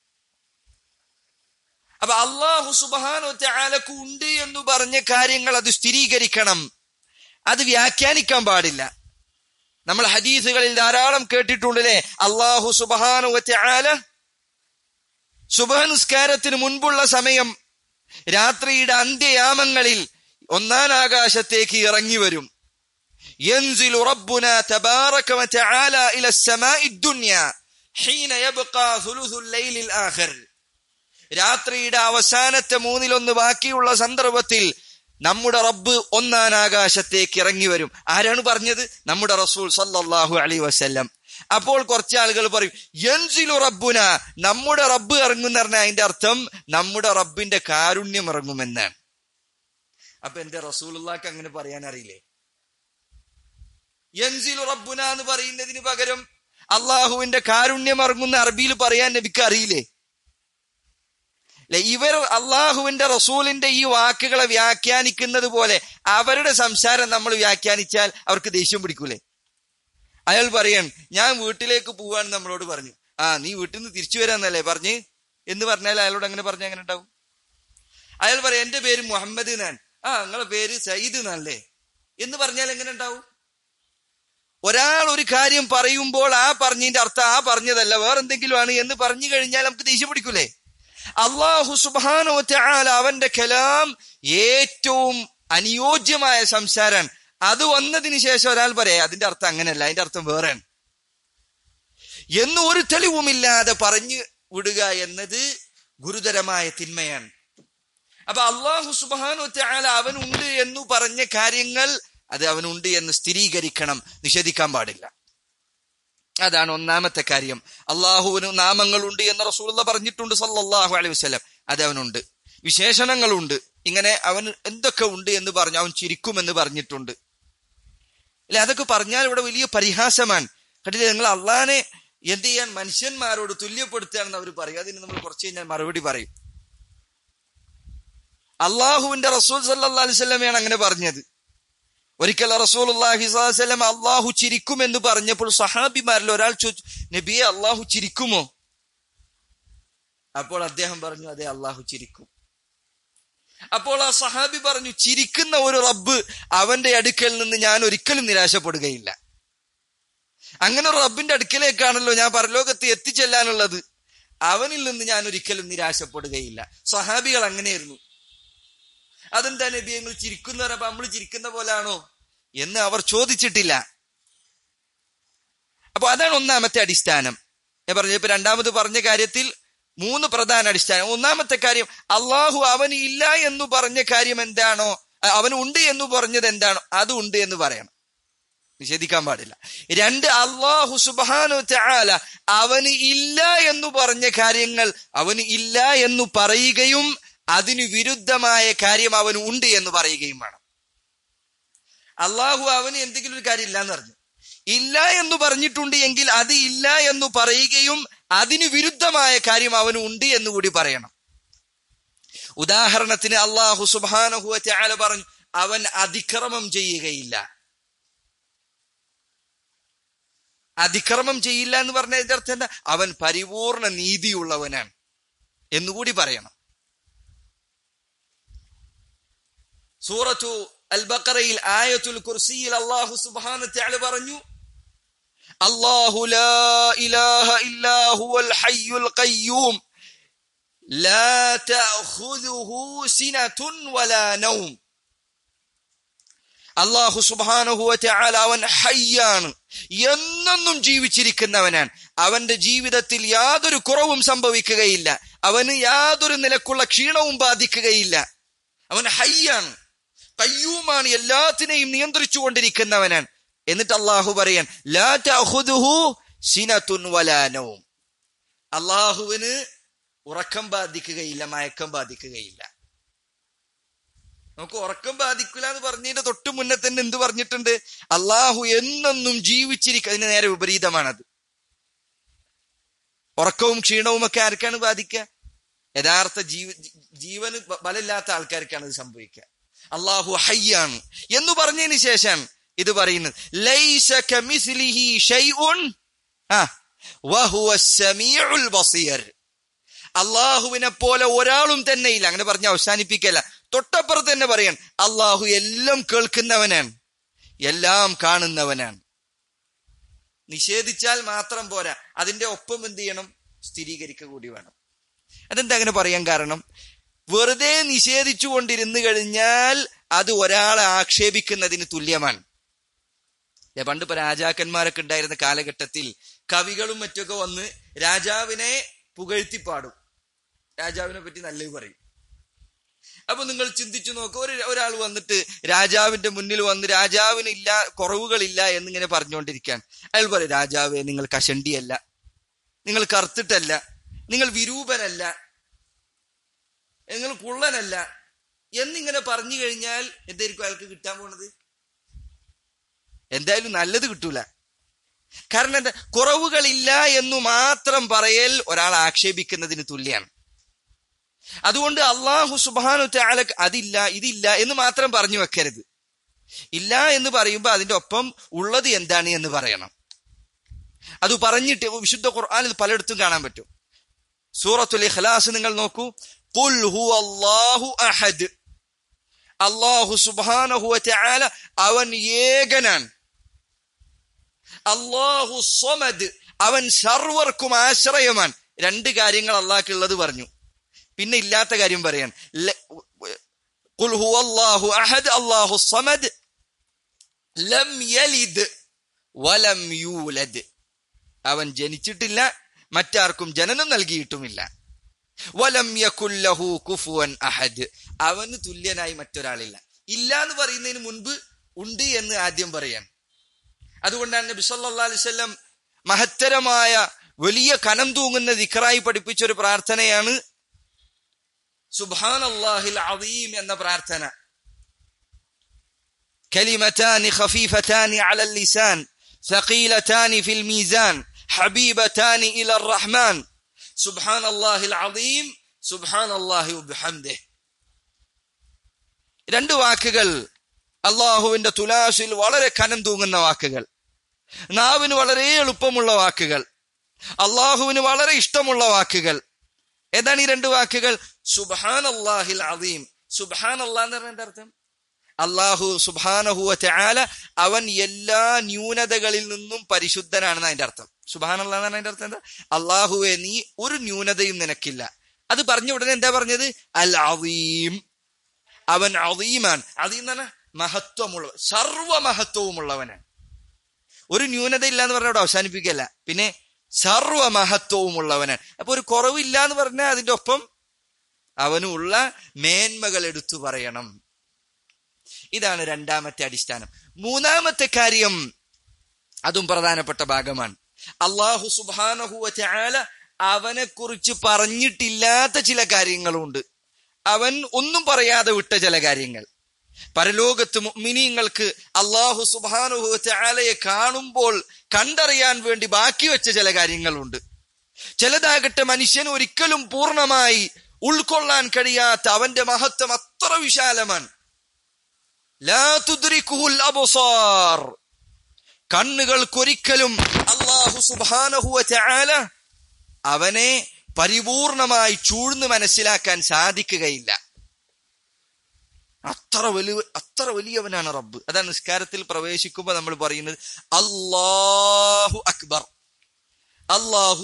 അപ്പൊ അള്ളാഹു സുബാനു ആലക്ക് ഉണ്ട് എന്ന് പറഞ്ഞ കാര്യങ്ങൾ അത് സ്ഥിരീകരിക്കണം അത് വ്യാഖ്യാനിക്കാൻ പാടില്ല നമ്മൾ ഹദീസുകളിൽ ധാരാളം കേട്ടിട്ടുണ്ടല്ലേ അള്ളാഹു സുബാനു ആല സുബഹനിസ്കാരത്തിന് മുൻപുള്ള സമയം രാത്രിയുടെ അന്ത്യയാമങ്ങളിൽ ഒന്നാം ആകാശത്തേക്ക് ഇറങ്ങി വരും ينزل ربنا تبارك وتعالى إلى السماء الدنيا حين يبقى ثلث الليل الآخر രാത്രിയുടെ അവസാനത്തെ മൂന്നിലൊന്ന് ബാക്കിയുള്ള സന്ദർഭത്തിൽ നമ്മുടെ റബ്ബ് ഒന്നാം ആകാശത്തേക്ക് ഇറങ്ങി വരും ആരാണ് പറഞ്ഞത് നമ്മുടെ റസൂൽ സല്ലല്ലാഹു അലൈഹി വസല്ലം അപ്പോൾ കുറച്ച് ആളുകൾ പറയും യൻസിലു റബ്ബുന നമ്മുടെ റബ്ബ് ഇറങ്ങുന്ന പറഞ്ഞാൽ അതിന്റെ അർത്ഥം നമ്മുടെ റബ്ബിന്റെ കാരുണ്യം ഇറങ്ങുമെന്നാണ് അപ്പൊ എന്റെ റസൂലുള്ളാക്ക് അങ്ങനെ പറയാൻ അറിയില്ലേ യൻസിലു റബ്ബുന എന്ന് പറയുന്നതിന് പകരം അള്ളാഹുവിന്റെ കാരുണ്യം ഇറങ്ങുന്ന അറബിയിൽ പറയാൻ നബിക്ക് അറിയില്ലേ അല്ലെ ഇവർ അള്ളാഹുവിന്റെ റസൂലിന്റെ ഈ വാക്കുകളെ വ്യാഖ്യാനിക്കുന്നത് പോലെ അവരുടെ സംസാരം നമ്മൾ വ്യാഖ്യാനിച്ചാൽ അവർക്ക് ദേഷ്യം പിടിക്കൂലേ അയാൾ പറയാൻ ഞാൻ വീട്ടിലേക്ക് പോവാന്ന് നമ്മളോട് പറഞ്ഞു ആ നീ വീട്ടിൽ നിന്ന് തിരിച്ചു വരാന്നല്ലേ പറഞ്ഞ് എന്ന് പറഞ്ഞാൽ അയാളോട് അങ്ങനെ പറഞ്ഞ അങ്ങനെ ഉണ്ടാവും അയാൾ പറയാം എന്റെ പേര് മുഹമ്മദ് എന്നാൻ ആ നിങ്ങളെ പേര് സയ്യിദ് എന്നല്ലേ എന്ന് പറഞ്ഞാൽ എങ്ങനെ ഉണ്ടാവും ഒരാൾ ഒരു കാര്യം പറയുമ്പോൾ ആ പറഞ്ഞതിന്റെ അർത്ഥം ആ പറഞ്ഞതല്ല വേറെന്തെങ്കിലും ആണ് എന്ന് പറഞ്ഞു കഴിഞ്ഞാൽ നമുക്ക് ദേഷ്യം പിടിക്കൂലേ അള്ളാഹു സുബാനോ ആല അവന്റെ കലാം ഏറ്റവും അനുയോജ്യമായ സംസാരം അത് വന്നതിന് ശേഷം ഒരാൾ പറയാം അതിന്റെ അർത്ഥം അങ്ങനെയല്ല അതിന്റെ അർത്ഥം വേറെയാണ് എന്ന് ഒരു തെളിവുമില്ലാതെ പറഞ്ഞു വിടുക എന്നത് ഗുരുതരമായ തിന്മയാണ് അപ്പൊ അള്ളാഹു സുബാനു ആല അവനുണ്ട് എന്ന് പറഞ്ഞ കാര്യങ്ങൾ അത് അവനുണ്ട് എന്ന് സ്ഥിരീകരിക്കണം നിഷേധിക്കാൻ പാടില്ല അതാണ് ഒന്നാമത്തെ കാര്യം അള്ളാഹുവിന് നാമങ്ങളുണ്ട് എന്ന് റസൂലുള്ള പറഞ്ഞിട്ടുണ്ട് സല്ലല്ലാഹു അലൈഹി വസല്ലം അത് അവനുണ്ട് വിശേഷണങ്ങളുണ്ട് ഇങ്ങനെ അവൻ എന്തൊക്കെ ഉണ്ട് എന്ന് പറഞ്ഞു അവൻ ചിരിക്കുമെന്ന് പറഞ്ഞിട്ടുണ്ട് അല്ലെ അതൊക്കെ പറഞ്ഞാൽ ഇവിടെ വലിയ പരിഹാസമാണ് കണ്ടില്ലേ നിങ്ങൾ അള്ളാഹിനെ എന്ത് ചെയ്യാൻ മനുഷ്യന്മാരോട് തുല്യപ്പെടുത്തുകയാണെന്ന് അവർ പറയും അതിന് നമ്മൾ കുറച്ച് കഴിഞ്ഞാൽ മറുപടി പറയും അള്ളാഹുവിന്റെ റസൂൽ സല്ലാ അലിസ്വല്ലമയാണ് അങ്ങനെ പറഞ്ഞത് ഒരിക്കൽ റസൂൽ അള്ളാഹിസ്വല്ലം അള്ളാഹു ചിരിക്കുമെന്ന് പറഞ്ഞപ്പോൾ സഹാബിമാരിൽ ഒരാൾ ചോദിച്ചു നബിയെ അള്ളാഹു ചിരിക്കുമോ അപ്പോൾ അദ്ദേഹം പറഞ്ഞു അതെ അള്ളാഹു ചിരിക്കും അപ്പോൾ ആ സഹാബി പറഞ്ഞു ചിരിക്കുന്ന ഒരു റബ്ബ് അവന്റെ അടുക്കൽ നിന്ന് ഞാൻ ഒരിക്കലും നിരാശപ്പെടുകയില്ല അങ്ങനെ ഒരു റബ്ബിന്റെ അടുക്കലേക്കാണല്ലോ ഞാൻ പരലോകത്ത് എത്തിച്ചെല്ലാനുള്ളത് അവനിൽ നിന്ന് ഞാൻ ഒരിക്കലും നിരാശപ്പെടുകയില്ല സഹാബികൾ അങ്ങനെയായിരുന്നു അതെന്താ നബി ഞങ്ങൾ ചിരിക്കുന്നവരപ്പോ നമ്മൾ ചിരിക്കുന്ന പോലാണോ എന്ന് അവർ ചോദിച്ചിട്ടില്ല അപ്പൊ അതാണ് ഒന്നാമത്തെ അടിസ്ഥാനം ഞാൻ പറഞ്ഞു ഇപ്പൊ രണ്ടാമത് പറഞ്ഞ കാര്യത്തിൽ മൂന്ന് പ്രധാന അടിസ്ഥാനം ഒന്നാമത്തെ കാര്യം അള്ളാഹു അവന് ഇല്ല എന്ന് പറഞ്ഞ കാര്യം എന്താണോ അവന് ഉണ്ട് എന്ന് പറഞ്ഞത് എന്താണോ അത് ഉണ്ട് എന്ന് പറയണം നിഷേധിക്കാൻ പാടില്ല രണ്ട് അള്ളാഹു സുബാനു ചാല അവന് ഇല്ല എന്ന് പറഞ്ഞ കാര്യങ്ങൾ അവന് ഇല്ല എന്ന് പറയുകയും അതിനു വിരുദ്ധമായ കാര്യം അവന് ഉണ്ട് എന്ന് പറയുകയും വേണം അള്ളാഹു അവന് എന്തെങ്കിലും ഒരു കാര്യം ഇല്ല എന്ന് പറഞ്ഞു ഇല്ല എന്ന് പറഞ്ഞിട്ടുണ്ട് എങ്കിൽ അത് ഇല്ല എന്ന് പറയുകയും അതിനു വിരുദ്ധമായ കാര്യം അവന് ഉണ്ട് എന്ന് കൂടി പറയണം ഉദാഹരണത്തിന് അള്ളാഹു സുബാനഹുവ ചാല പറഞ്ഞു അവൻ അതിക്രമം ചെയ്യുകയില്ല അതിക്രമം ചെയ്യില്ല എന്ന് പറഞ്ഞതിന്റെ അർത്ഥം എന്താ അവൻ പരിപൂർണ നീതിയുള്ളവനാണ് എന്നുകൂടി പറയണം സൂറത്തു അൽ ബക്കറയിൽ ആയത്തുൽ കുർസിയിൽ അള്ളാഹു സുബ്ഹാന തആല പറഞ്ഞു അല്ലാഹു ലാ ഇലാഹ ഇല്ലാ ഹുവൽ ഹയ്യുൽ ഖയ്യൂം ലാ തഅഖുദുഹു സിനതുൻ വലാ നൗം അള്ളാഹു സുബാനുഹുവറ്റ അവൻ ഹയ്യാണ് എന്നെന്നും ജീവിച്ചിരിക്കുന്നവനാണ് അവന്റെ ജീവിതത്തിൽ യാതൊരു കുറവും സംഭവിക്കുകയില്ല അവന് യാതൊരു നിലക്കുള്ള ക്ഷീണവും ബാധിക്കുകയില്ല അവൻ ഹയ്യാണ് കയ്യൂമാണ് എല്ലാത്തിനെയും നിയന്ത്രിച്ചു കൊണ്ടിരിക്കുന്നവനാണ് എന്നിട്ട് അള്ളാഹു പറയാൻ ലാ തഅഖുദുഹു സിനത്തുൻ വലാ നൗം അള്ളാഹുവിന് ഉറക്കം ബാധിക്കുകയില്ല മയക്കം ബാധിക്കുകയില്ല നമുക്ക് ഉറക്കം ബാധിക്കില്ല എന്ന് പറഞ്ഞതിന്റെ തൊട്ട് മുന്നേ തന്നെ എന്ത് പറഞ്ഞിട്ടുണ്ട് അള്ളാഹു എന്നെന്നും ജീവിച്ചിരിക്കുക അതിന് നേരെ വിപരീതമാണത് ഉറക്കവും ക്ഷീണവും ഒക്കെ ആർക്കാണ് ബാധിക്കുക യഥാർത്ഥ ജീവ ജീവന് ബലമില്ലാത്ത ആൾക്കാർക്കാണ് ഇത് സംഭവിക്കുക അള്ളാഹു ഹയ്യാണ് എന്ന് പറഞ്ഞതിന് ശേഷം ഇത് പറയുന്നത് ലൈസ കമിസ്ലിഹി ഷൈഉൻ ആ വഹുവ സമീഉൽ ബസീർ അള്ളാഹുവിനെ പോലെ ഒരാളും തന്നെ ഇല്ല അങ്ങനെ പറഞ്ഞ് അവസാനിപ്പിക്കല്ല തൊട്ടപ്പുറത്ത് തന്നെ പറയാൻ അള്ളാഹു എല്ലാം കേൾക്കുന്നവനാണ് എല്ലാം കാണുന്നവനാണ് നിഷേധിച്ചാൽ മാത്രം പോരാ അതിന്റെ ഒപ്പം എന്ത് ചെയ്യണം സ്ഥിരീകരിക്കുക കൂടി വേണം അതെന്താ അങ്ങനെ പറയാൻ കാരണം വെറുതെ നിഷേധിച്ചു കൊണ്ടിരുന്നു കഴിഞ്ഞാൽ അത് ഒരാളെ ആക്ഷേപിക്കുന്നതിന് തുല്യമാണ് പണ്ട് ഇപ്പൊ രാജാക്കന്മാരൊക്കെ ഉണ്ടായിരുന്ന കാലഘട്ടത്തിൽ കവികളും മറ്റൊക്കെ വന്ന് രാജാവിനെ പുകഴ്ത്തിപ്പാടും രാജാവിനെ പറ്റി നല്ലത് പറയും അപ്പൊ നിങ്ങൾ ചിന്തിച്ചു നോക്കുക ഒരു ഒരാൾ വന്നിട്ട് രാജാവിന്റെ മുന്നിൽ വന്ന് രാജാവിന് ഇല്ല കുറവുകളില്ല എന്നിങ്ങനെ പറഞ്ഞുകൊണ്ടിരിക്കാൻ അയാൾ പറയും രാജാവെ നിങ്ങൾ കഷണ്ടിയല്ല നിങ്ങൾ കറുത്തിട്ടല്ല നിങ്ങൾ വിരൂപനല്ല നിങ്ങൾ കുള്ളനല്ല എന്നിങ്ങനെ പറഞ്ഞു കഴിഞ്ഞാൽ എന്തായിരിക്കും അയാൾക്ക് കിട്ടാൻ പോണത് എന്തായാലും നല്ലത് കിട്ടൂല കാരണം എന്താ കുറവുകളില്ല എന്നു മാത്രം പറയൽ ഒരാൾ ആക്ഷേപിക്കുന്നതിന് തുല്യാണ് അതുകൊണ്ട് അള്ളാഹു സുബാനു താല അതില്ല ഇതില്ല എന്ന് മാത്രം പറഞ്ഞു വെക്കരുത് ഇല്ല എന്ന് പറയുമ്പോൾ അതിന്റെ ഒപ്പം ഉള്ളത് എന്താണ് എന്ന് പറയണം അത് പറഞ്ഞിട്ട് വിശുദ്ധ ഖുർആാനിൽ പലയിടത്തും കാണാൻ പറ്റും സൂറത്തുൽ ഇഖ്ലാസ് നിങ്ങൾ നോക്കൂ ഖുൽ ഹുവല്ലാഹു അഹദ് അള്ളാഹു സുബ്ഹാനഹു വതആല അവൻ ഏകനാണ് അള്ളാഹു സ്വമദ് അവൻ സർവർക്കും ആശ്രയമാണ് രണ്ട് കാര്യങ്ങൾ അള്ളാഹ്ക്കുള്ളത് പറഞ്ഞു പിന്നെ ഇല്ലാത്ത കാര്യം പറയാൻ ഖുൽ ഹുവല്ലാഹു അഹദ് അല്ലാഹു സമദ് ലം യലിദ് വലം യൂലദ് അവൻ ജനിച്ചിട്ടില്ല മറ്റാർക്കും ജനനം നൽകിയിട്ടുമില്ല വലം യകുല്ലഹു കുഫുവൻ അഹദ് അവന് തുല്യനായി മറ്റൊരാളില്ല ഇല്ല എന്ന് പറയുന്നതിന് മുൻപ് ഉണ്ട് എന്ന് ആദ്യം പറയാൻ അതുകൊണ്ടാണ് നബി സല്ലല്ലാഹു അലൈഹി വസല്ലം മഹത്തരമായ വലിയ കനം തൂങ്ങുന്ന ദിക്റായി പഠിപ്പിച്ച ഒരു പ്രാർത്ഥനയാണ് സുബാൻ അള്ളാഹിൽ അദീം എന്ന പ്രാർത്ഥന كلمتان خفيفتان على اللسان ثقيلتان في الميزان حبيبتان إلى الرحمن سبحان الله العظيم سبحان الله وبحمده രണ്ട് വാക്കുകൾ അള്ളാഹുവിന്റെ തുലാസിൽ വളരെ കനം തൂങ്ങുന്ന വാക്കുകൾ നാവിന് വളരെ എളുപ്പമുള്ള വാക്കുകൾ അള്ളാഹുവിന് വളരെ ഇഷ്ടമുള്ള വാക്കുകൾ ഏതാണ് ഈ രണ്ട് വാക്കുകൾ സുബാൻ അള്ളാഹിൽ അദീം സുബാൻ അള്ളാഹ് എന്ന് പറഞ്ഞ അർത്ഥം അള്ളാഹു സുബാനഹുവ ചാല അവൻ എല്ലാ ന്യൂനതകളിൽ നിന്നും പരിശുദ്ധനാണെന്ന് അതിന്റെ അർത്ഥം സുബാൻ അള്ളാഹ് എന്ന് അതിന്റെ അർത്ഥം എന്താ അള്ളാഹുവെ നീ ഒരു ന്യൂനതയും നിനക്കില്ല അത് പറഞ്ഞ ഉടനെ എന്താ പറഞ്ഞത് അൽ അദീം അവൻ അദീമാൻ അദീം എന്ന് പറഞ്ഞാൽ മഹത്വമുള്ള സർവ മഹത്വവുമുള്ളവനാണ് ഒരു ന്യൂനത ഇല്ല എന്ന് പറഞ്ഞാൽ അവിടെ അവസാനിപ്പിക്കല്ല പിന്നെ സർവ മഹത്വവുമുള്ളവനാണ് അപ്പൊ ഒരു കുറവില്ല എന്ന് പറഞ്ഞാൽ അതിന്റെ ഒപ്പം അവനുള്ള മേന്മകൾ എടുത്തു പറയണം ഇതാണ് രണ്ടാമത്തെ അടിസ്ഥാനം മൂന്നാമത്തെ കാര്യം അതും പ്രധാനപ്പെട്ട ഭാഗമാണ് അള്ളാഹു സുബാനഹുവ ചാല അവനെ കുറിച്ച് പറഞ്ഞിട്ടില്ലാത്ത ചില കാര്യങ്ങളുണ്ട് അവൻ ഒന്നും പറയാതെ വിട്ട ചില കാര്യങ്ങൾ പരലോകത്ത് മിനിങ്ങൾക്ക് അള്ളാഹു സുബാനുഹു ചാലയെ കാണുമ്പോൾ കണ്ടറിയാൻ വേണ്ടി ബാക്കി വെച്ച ചില കാര്യങ്ങളുണ്ട് ചിലതാകട്ടെ മനുഷ്യൻ ഒരിക്കലും പൂർണ്ണമായി ഉൾക്കൊള്ളാൻ കഴിയാത്ത അവന്റെ മഹത്വം അത്ര വിശാലമാണ് കണ്ണുകൾക്കൊരിക്കലും അള്ളാഹു സുബാനഹുവ ചാല അവനെ പരിപൂർണമായി ചൂഴ്ന്ന് മനസ്സിലാക്കാൻ സാധിക്കുകയില്ല അത്ര വലിയ അത്ര വലിയവനാണ് റബ്ബ് അതാണ് നിസ്കാരത്തിൽ പ്രവേശിക്കുമ്പോൾ നമ്മൾ പറയുന്നത് അള്ളാഹു അക്ബർ അള്ളാഹു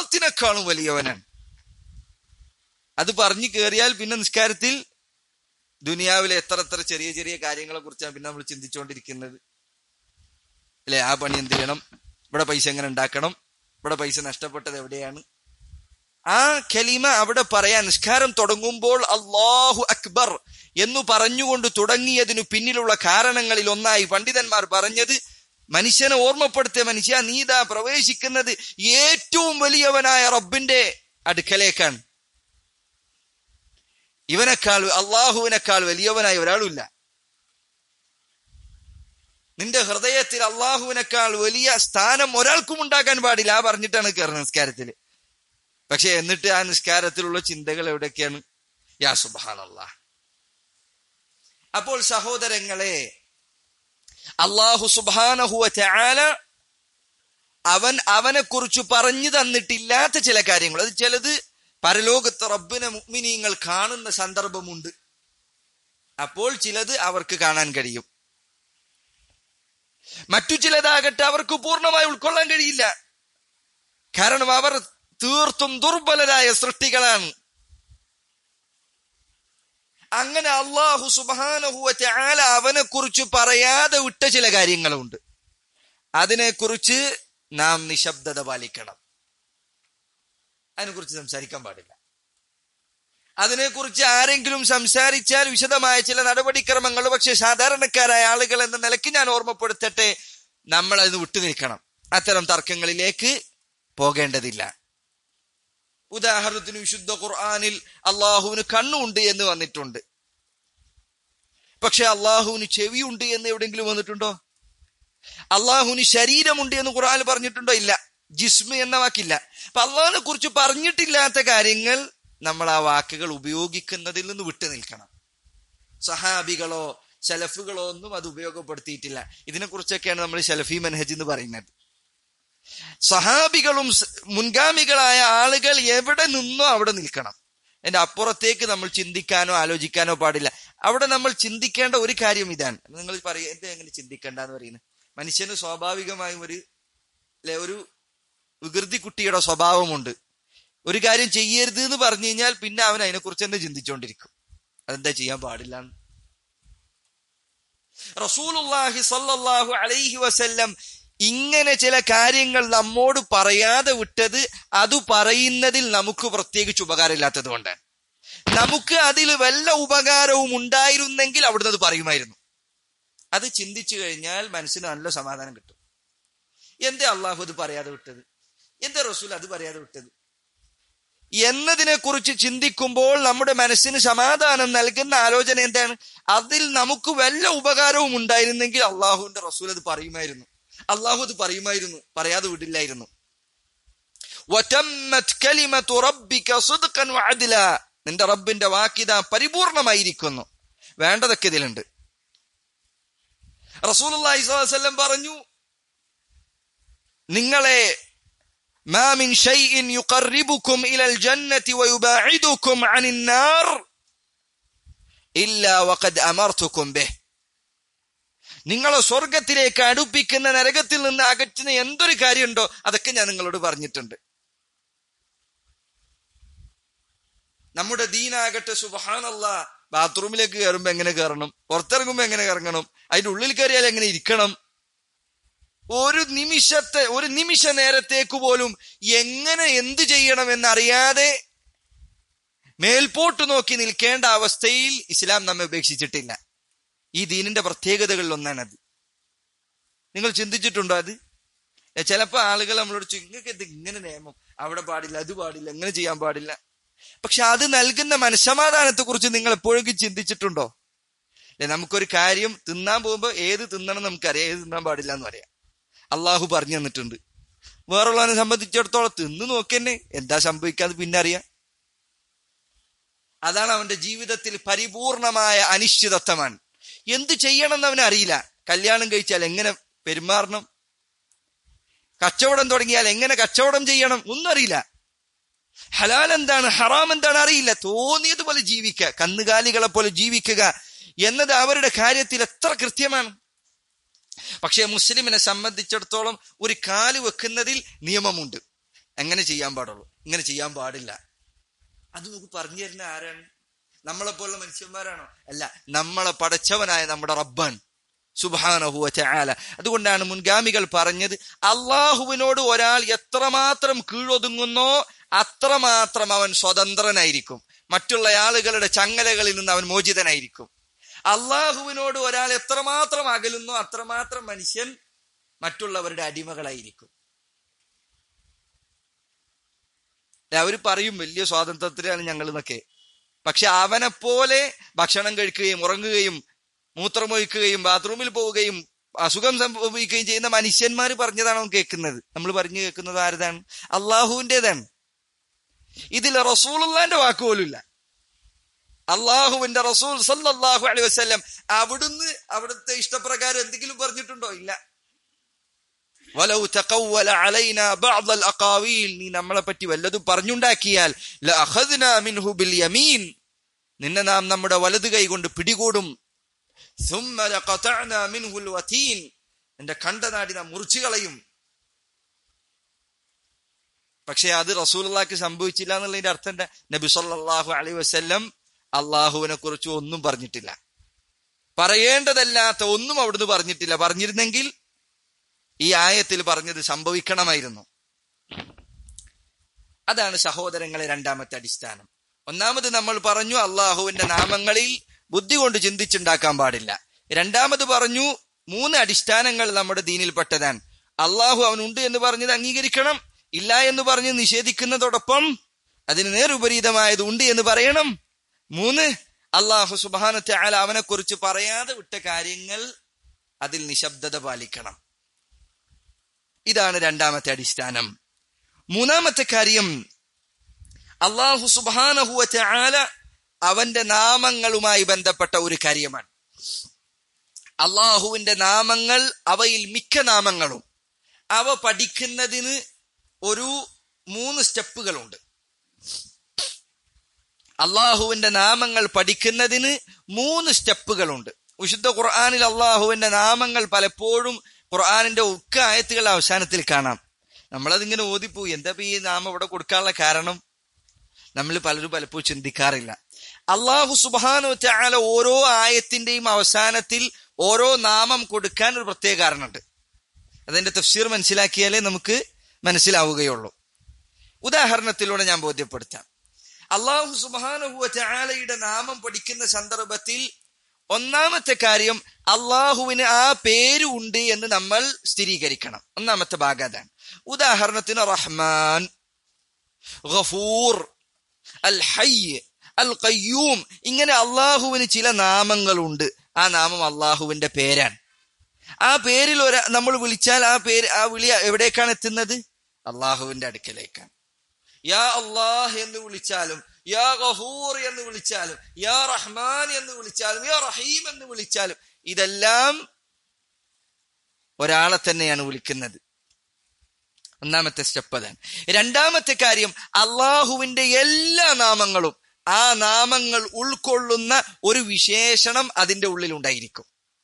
എല്ലാത്തിനേക്കാളും വലിയവനാണ് അത് പറഞ്ഞു കയറിയാൽ പിന്നെ നിസ്കാരത്തിൽ ദുനിയാവിലെ എത്ര എത്ര ചെറിയ ചെറിയ കാര്യങ്ങളെ കുറിച്ചാണ് പിന്നെ നമ്മൾ ചിന്തിച്ചുകൊണ്ടിരിക്കുന്നത് അല്ലെ ആ പണി എന്ത് ചെയ്യണം ഇവിടെ പൈസ എങ്ങനെ ഉണ്ടാക്കണം ഇവിടെ പൈസ നഷ്ടപ്പെട്ടത് എവിടെയാണ് ആ കലിമ അവിടെ പറയാൻ നിസ്കാരം തുടങ്ങുമ്പോൾ അള്ളാഹു അക്ബർ എന്നു പറഞ്ഞുകൊണ്ട് തുടങ്ങിയതിനു പിന്നിലുള്ള കാരണങ്ങളിൽ ഒന്നായി പണ്ഡിതന്മാർ പറഞ്ഞത് മനുഷ്യനെ ഓർമ്മപ്പെടുത്തിയ മനുഷ്യ നീതാ പ്രവേശിക്കുന്നത് ഏറ്റവും വലിയവനായ റബ്ബിന്റെ അടുക്കലേക്കാണ് ഇവനേക്കാൾ അള്ളാഹുവിനേക്കാൾ വലിയവനായ ഒരാളുമില്ല നിന്റെ ഹൃദയത്തിൽ അള്ളാഹുവിനേക്കാൾ വലിയ സ്ഥാനം ഒരാൾക്കും ഉണ്ടാക്കാൻ പാടില്ല ആ പറഞ്ഞിട്ടാണ് കയറുന്നത് നിസ്കാരത്തിൽ പക്ഷെ എന്നിട്ട് ആ നിസ്കാരത്തിലുള്ള ചിന്തകൾ എവിടെയൊക്കെയാണ് യാ സുബാനല്ല അപ്പോൾ സഹോദരങ്ങളെ അള്ളാഹു സുബാനഹുവ ചാല അവൻ അവനെ കുറിച്ച് പറഞ്ഞു തന്നിട്ടില്ലാത്ത ചില കാര്യങ്ങൾ അത് ചിലത് പരലോകത്ത് റബ്ബിനെ മുഗ്മിനീങ്ങൾ കാണുന്ന സന്ദർഭമുണ്ട് അപ്പോൾ ചിലത് അവർക്ക് കാണാൻ കഴിയും മറ്റു ചിലതാകട്ടെ അവർക്ക് പൂർണ്ണമായി ഉൾക്കൊള്ളാൻ കഴിയില്ല കാരണം അവർ തീർത്തും ദുർബലരായ സൃഷ്ടികളാണ് അങ്ങനെ അള്ളാഹു സുബാനഹുവ ചാല അവനെ കുറിച്ച് പറയാതെ വിട്ട ചില കാര്യങ്ങളുണ്ട് അതിനെക്കുറിച്ച് നാം നിശബ്ദത പാലിക്കണം അതിനെക്കുറിച്ച് സംസാരിക്കാൻ പാടില്ല അതിനെക്കുറിച്ച് ആരെങ്കിലും സംസാരിച്ചാൽ വിശദമായ ചില നടപടിക്രമങ്ങൾ പക്ഷെ സാധാരണക്കാരായ ആളുകൾ എന്ന നിലയ്ക്ക് ഞാൻ ഓർമ്മപ്പെടുത്തട്ടെ നമ്മൾ അതിന് വിട്ടുനിൽക്കണം അത്തരം തർക്കങ്ങളിലേക്ക് പോകേണ്ടതില്ല ഉദാഹരണത്തിന് വിശുദ്ധ ഖുർആാനിൽ അള്ളാഹുവിന് കണ്ണുണ്ട് എന്ന് വന്നിട്ടുണ്ട് പക്ഷെ അള്ളാഹുവിന് ചെവിയുണ്ട് എന്ന് എവിടെയെങ്കിലും വന്നിട്ടുണ്ടോ അള്ളാഹുവിന് ശരീരമുണ്ട് എന്ന് ഖുർആൻ പറഞ്ഞിട്ടുണ്ടോ ഇല്ല ജിസ്മ് എന്ന വാക്കില്ല അപ്പൊ അള്ളാഹിനെ കുറിച്ച് പറഞ്ഞിട്ടില്ലാത്ത കാര്യങ്ങൾ നമ്മൾ ആ വാക്കുകൾ ഉപയോഗിക്കുന്നതിൽ നിന്ന് വിട്ടു നിൽക്കണം സഹാബികളോ ശലഫുകളോ ഒന്നും അത് ഉപയോഗപ്പെടുത്തിയിട്ടില്ല ഇതിനെക്കുറിച്ചൊക്കെയാണ് നമ്മൾ ശലഫി മനഹജ് എന്ന് പറയുന്നത് സഹാബികളും മുൻഗാമികളായ ആളുകൾ എവിടെ നിന്നോ അവിടെ നിൽക്കണം എന്റെ അപ്പുറത്തേക്ക് നമ്മൾ ചിന്തിക്കാനോ ആലോചിക്കാനോ പാടില്ല അവിടെ നമ്മൾ ചിന്തിക്കേണ്ട ഒരു കാര്യം ഇതാണ് നിങ്ങൾ പറയുക എന്താ എങ്ങനെ ചിന്തിക്കേണ്ട എന്ന് പറയുന്നത് മനുഷ്യന് സ്വാഭാവികമായും ഒരു അല്ലെ ഒരു വികൃതി കുട്ടിയുടെ സ്വഭാവമുണ്ട് ഒരു കാര്യം ചെയ്യരുത് എന്ന് പറഞ്ഞു കഴിഞ്ഞാൽ പിന്നെ അവൻ അതിനെക്കുറിച്ച് തന്നെ ചിന്തിച്ചുകൊണ്ടിരിക്കും അതെന്താ ചെയ്യാൻ പാടില്ല റസൂലുല്ലാഹി സല്ലല്ലാഹു അലൈഹി വസല്ലം ഇങ്ങനെ ചില കാര്യങ്ങൾ നമ്മോട് പറയാതെ വിട്ടത് അത് പറയുന്നതിൽ നമുക്ക് പ്രത്യേകിച്ച് ഉപകാരമില്ലാത്തത് കൊണ്ടാണ് നമുക്ക് അതിൽ വല്ല ഉപകാരവും ഉണ്ടായിരുന്നെങ്കിൽ അവിടുന്ന് അത് പറയുമായിരുന്നു അത് ചിന്തിച്ചു കഴിഞ്ഞാൽ മനസ്സിന് നല്ല സമാധാനം കിട്ടും എന്തേ അള്ളാഹു അത് പറയാതെ വിട്ടത് എന്തേ റസൂൽ അത് പറയാതെ വിട്ടത് എന്നതിനെ കുറിച്ച് ചിന്തിക്കുമ്പോൾ നമ്മുടെ മനസ്സിന് സമാധാനം നൽകുന്ന ആലോചന എന്താണ് അതിൽ നമുക്ക് വല്ല ഉപകാരവും ഉണ്ടായിരുന്നെങ്കിൽ അള്ളാഹുവിന്റെ റസൂൽ അത് പറയുമായിരുന്നു അള്ളാഹു അത് പറയുമായിരുന്നു പറയാതെ വിടില്ലായിരുന്നു നിന്റെ റബ്ബിന്റെ വാക്കിത പരിപൂർണമായിരിക്കുന്നു വേണ്ടതൊക്കെ ഇതിലുണ്ട് റസൂൽ അള്ളാഹിസ്വല്ലം പറഞ്ഞു നിങ്ങളെ ما من شيء يقربكم إلى الجنة ويباعدكم عن النار إلا وقد أمرتكم به നിങ്ങളെ സ്വർഗത്തിലേക്ക് അടുപ്പിക്കുന്ന നരകത്തിൽ നിന്ന് അകറ്റുന്ന എന്തൊരു കാര്യമുണ്ടോ അതൊക്കെ ഞാൻ നിങ്ങളോട് പറഞ്ഞിട്ടുണ്ട് നമ്മുടെ ദീനാകട്ടെ സുബഹാനല്ല ബാത്റൂമിലേക്ക് കയറുമ്പോ എങ്ങനെ കയറണം പുറത്തിറങ്ങുമ്പോ എങ്ങനെ ഇറങ്ങണം അതിന്റെ ഉള്ളിൽ കയറിയാൽ എങ്ങനെ ഇരിക്കണം ഒരു നിമിഷത്തെ ഒരു നിമിഷ നേരത്തേക്ക് പോലും എങ്ങനെ എന്തു ചെയ്യണം എന്നറിയാതെ മേൽപോട്ട് നോക്കി നിൽക്കേണ്ട അവസ്ഥയിൽ ഇസ്ലാം നമ്മെ ഉപേക്ഷിച്ചിട്ടില്ല ഈ ദീനിന്റെ പ്രത്യേകതകളിൽ ഒന്നാണത് നിങ്ങൾ ചിന്തിച്ചിട്ടുണ്ടോ അത് ചിലപ്പോ ആളുകൾ നമ്മളോട് നിങ്ങൾക്ക് ഇത് ഇങ്ങനെ നിയമം അവിടെ പാടില്ല അത് പാടില്ല എങ്ങനെ ചെയ്യാൻ പാടില്ല പക്ഷെ അത് നൽകുന്ന മനസ്സമാധാനത്തെ കുറിച്ച് നിങ്ങൾ എപ്പോഴെങ്കിലും ചിന്തിച്ചിട്ടുണ്ടോ അല്ലെ നമുക്കൊരു കാര്യം തിന്നാൻ പോകുമ്പോ ഏത് തിന്നണം നമുക്കറിയാം ഏത് തിന്നാൻ പാടില്ല എന്ന് പറയാം അള്ളാഹു പറഞ്ഞു തന്നിട്ടുണ്ട് വേറുള്ളവനെ സംബന്ധിച്ചിടത്തോളം തിന്നു നോക്കന്നെ എന്താ സംഭവിക്കാതെ പിന്നെ അറിയാം അതാണ് അവന്റെ ജീവിതത്തിൽ പരിപൂർണമായ അനിശ്ചിതത്വമാണ് എന്ത് ചെയ്യണം എന്ന് അവന് അറിയില്ല കല്യാണം കഴിച്ചാൽ എങ്ങനെ പെരുമാറണം കച്ചവടം തുടങ്ങിയാൽ എങ്ങനെ കച്ചവടം ചെയ്യണം ഒന്നും അറിയില്ല ഹലാൽ എന്താണ് ഹറാം എന്താണ് അറിയില്ല തോന്നിയതുപോലെ ജീവിക്കുക കന്നുകാലികളെ പോലെ ജീവിക്കുക എന്നത് അവരുടെ കാര്യത്തിൽ എത്ര കൃത്യമാണ് പക്ഷേ മുസ്ലിമിനെ സംബന്ധിച്ചിടത്തോളം ഒരു കാല് വെക്കുന്നതിൽ നിയമമുണ്ട് എങ്ങനെ ചെയ്യാൻ പാടുള്ളൂ ഇങ്ങനെ ചെയ്യാൻ പാടില്ല അത് നമുക്ക് പറഞ്ഞു തരുന്ന ആരാണ് നമ്മളെ പോലുള്ള മനുഷ്യന്മാരാണോ അല്ല നമ്മളെ പടച്ചവനായ നമ്മുടെ റബ്ബാൻ സുബാനഹുവ ചാല അതുകൊണ്ടാണ് മുൻഗാമികൾ പറഞ്ഞത് അള്ളാഹുവിനോട് ഒരാൾ എത്രമാത്രം കീഴൊതുങ്ങുന്നോ അത്രമാത്രം അവൻ സ്വതന്ത്രനായിരിക്കും മറ്റുള്ള ആളുകളുടെ ചങ്ങലകളിൽ നിന്ന് അവൻ മോചിതനായിരിക്കും അള്ളാഹുവിനോട് ഒരാൾ എത്രമാത്രം അകലുന്നോ അത്രമാത്രം മനുഷ്യൻ മറ്റുള്ളവരുടെ അടിമകളായിരിക്കും അവർ പറയും വലിയ സ്വാതന്ത്ര്യത്തിലാണ് ഞങ്ങൾ എന്നൊക്കെ പക്ഷെ അവനെ പോലെ ഭക്ഷണം കഴിക്കുകയും ഉറങ്ങുകയും മൂത്രമൊഴിക്കുകയും ബാത്റൂമിൽ പോവുകയും അസുഖം സംഭവിക്കുകയും ചെയ്യുന്ന മനുഷ്യന്മാർ പറഞ്ഞതാണോ കേൾക്കുന്നത് നമ്മൾ പറഞ്ഞു കേൾക്കുന്നത് ആരതാണ് അള്ളാഹുവിൻ്റെതാണ് ഇതിൽ റസൂലുള്ളാന്റെ വാക്കുപോലുമില്ല അള്ളാഹുവിന്റെ റസൂൽ സല്ലല്ലാഹു അലൈഹി വസല്ലം അവിടുന്ന് അവിടുത്തെ ഇഷ്ടപ്രകാരം എന്തെങ്കിലും പറഞ്ഞിട്ടുണ്ടോ ഇല്ല വലൗ തഖവ്വല അലൈന ബഅദ് അൽ അഖാവീൽ നീ നമ്മളെ പറ്റി വല്ലതും പറഞ്ഞുണ്ടാക്കിയാൽ ലഅഖദ്നാ മിൻഹു ബിൽ യമീൻ നിന്നെ നാം നമ്മുടെ വലത് കൈ കൊണ്ട് പിടികൂടും സുമ്മ ലഖതഅനാ മിൻഹു അൽ വതീൻ നിന്റെ കണ്ടനാടി നാം മുറിച്ചു കളയും പക്ഷെ അത് റസൂലുള്ളാഹിക്ക് സംഭവിച്ചില്ല എന്നുള്ളതിന്റെ അർത്ഥം എന്താ നബി സല്ലല്ലാഹു അലൈഹി വസല്ലം അള്ളാഹുവിനെ കുറിച്ച് ഒന്നും പറഞ്ഞിട്ടില്ല പറയേണ്ടതല്ലാത്ത ഒന്നും അവിടുന്ന് പറഞ്ഞിട്ടില്ല പറഞ്ഞിരുന്നെങ്കിൽ ഈ ആയത്തിൽ പറഞ്ഞത് സംഭവിക്കണമായിരുന്നു അതാണ് സഹോദരങ്ങളെ രണ്ടാമത്തെ അടിസ്ഥാനം ഒന്നാമത് നമ്മൾ പറഞ്ഞു അള്ളാഹുവിന്റെ നാമങ്ങളിൽ ബുദ്ധി കൊണ്ട് ചിന്തിച്ചുണ്ടാക്കാൻ പാടില്ല രണ്ടാമത് പറഞ്ഞു മൂന്ന് അടിസ്ഥാനങ്ങൾ നമ്മുടെ ദീനിൽപ്പെട്ടതാണ് അള്ളാഹു അവനുണ്ട് എന്ന് പറഞ്ഞത് അംഗീകരിക്കണം ഇല്ല എന്ന് പറഞ്ഞ് നിഷേധിക്കുന്നതോടൊപ്പം അതിന് നേരുപരീതമായത് ഉണ്ട് എന്ന് പറയണം മൂന്ന് അള്ളാഹു സുബാനത്തെ ആല അവനെ കുറിച്ച് പറയാതെ വിട്ട കാര്യങ്ങൾ അതിൽ നിശബ്ദത പാലിക്കണം ഇതാണ് രണ്ടാമത്തെ അടിസ്ഥാനം മൂന്നാമത്തെ കാര്യം അള്ളാഹു സുബാനഹുവറ്റ ആല അവന്റെ നാമങ്ങളുമായി ബന്ധപ്പെട്ട ഒരു കാര്യമാണ് അള്ളാഹുവിന്റെ നാമങ്ങൾ അവയിൽ മിക്ക നാമങ്ങളും അവ പഠിക്കുന്നതിന് ഒരു മൂന്ന് സ്റ്റെപ്പുകളുണ്ട് അള്ളാഹുവിന്റെ നാമങ്ങൾ പഠിക്കുന്നതിന് മൂന്ന് സ്റ്റെപ്പുകളുണ്ട് വിശുദ്ധ ഖുർആാനിൽ അള്ളാഹുവിന്റെ നാമങ്ങൾ പലപ്പോഴും ഖുർആാനിന്റെ ഒക്ക ആയത്തുകൾ അവസാനത്തിൽ കാണാം നമ്മളതിങ്ങനെ ഓതിപ്പോയി എന്താ ഈ നാമം ഇവിടെ കൊടുക്കാനുള്ള കാരണം നമ്മൾ പലരും പലപ്പോഴും ചിന്തിക്കാറില്ല അള്ളാഹു സുബാനു ചാല ഓരോ ആയത്തിന്റെയും അവസാനത്തിൽ ഓരോ നാമം കൊടുക്കാൻ ഒരു പ്രത്യേക കാരണമുണ്ട് അതിന്റെ തഫ്സീർ മനസ്സിലാക്കിയാലേ നമുക്ക് മനസ്സിലാവുകയുള്ളൂ ഉദാഹരണത്തിലൂടെ ഞാൻ ബോധ്യപ്പെടുത്താം അള്ളാഹു സുബാനുഹുവ ചാലയുടെ നാമം പഠിക്കുന്ന സന്ദർഭത്തിൽ ഒന്നാമത്തെ കാര്യം അള്ളാഹുവിന് ആ പേര് ഉണ്ട് എന്ന് നമ്മൾ സ്ഥിരീകരിക്കണം ഒന്നാമത്തെ ഭാഗം അതാണ് ഉദാഹരണത്തിന് റഹ്മാൻ ഗഫൂർ അൽ ഹയ്യ് അൽ ഖയ്യൂം ഇങ്ങനെ അള്ളാഹുവിന് ചില നാമങ്ങളുണ്ട് ആ നാമം അള്ളാഹുവിന്റെ പേരാണ് ആ പേരിൽ ഒരു നമ്മൾ വിളിച്ചാൽ ആ പേര് ആ വിളി എവിടേക്കാണ് എത്തുന്നത് അള്ളാഹുവിന്റെ അടുക്കലേക്കാണ് യാ അള്ളാഹ് എന്ന് വിളിച്ചാലും യാ ഗഹൂർ എന്ന് വിളിച്ചാലും യാ റഹ്മാൻ എന്ന് വിളിച്ചാലും യാ റഹീം എന്ന് വിളിച്ചാലും ഇതെല്ലാം ഒരാളെ തന്നെയാണ് വിളിക്കുന്നത് ഒന്നാമത്തെ സ്റ്റെപ്പ് അതാണ് രണ്ടാമത്തെ കാര്യം അള്ളാഹുവിന്റെ എല്ലാ നാമങ്ങളും ആ നാമങ്ങൾ ഉൾക്കൊള്ളുന്ന ഒരു വിശേഷണം അതിന്റെ ഉള്ളിൽ ഉണ്ടായിരിക്കും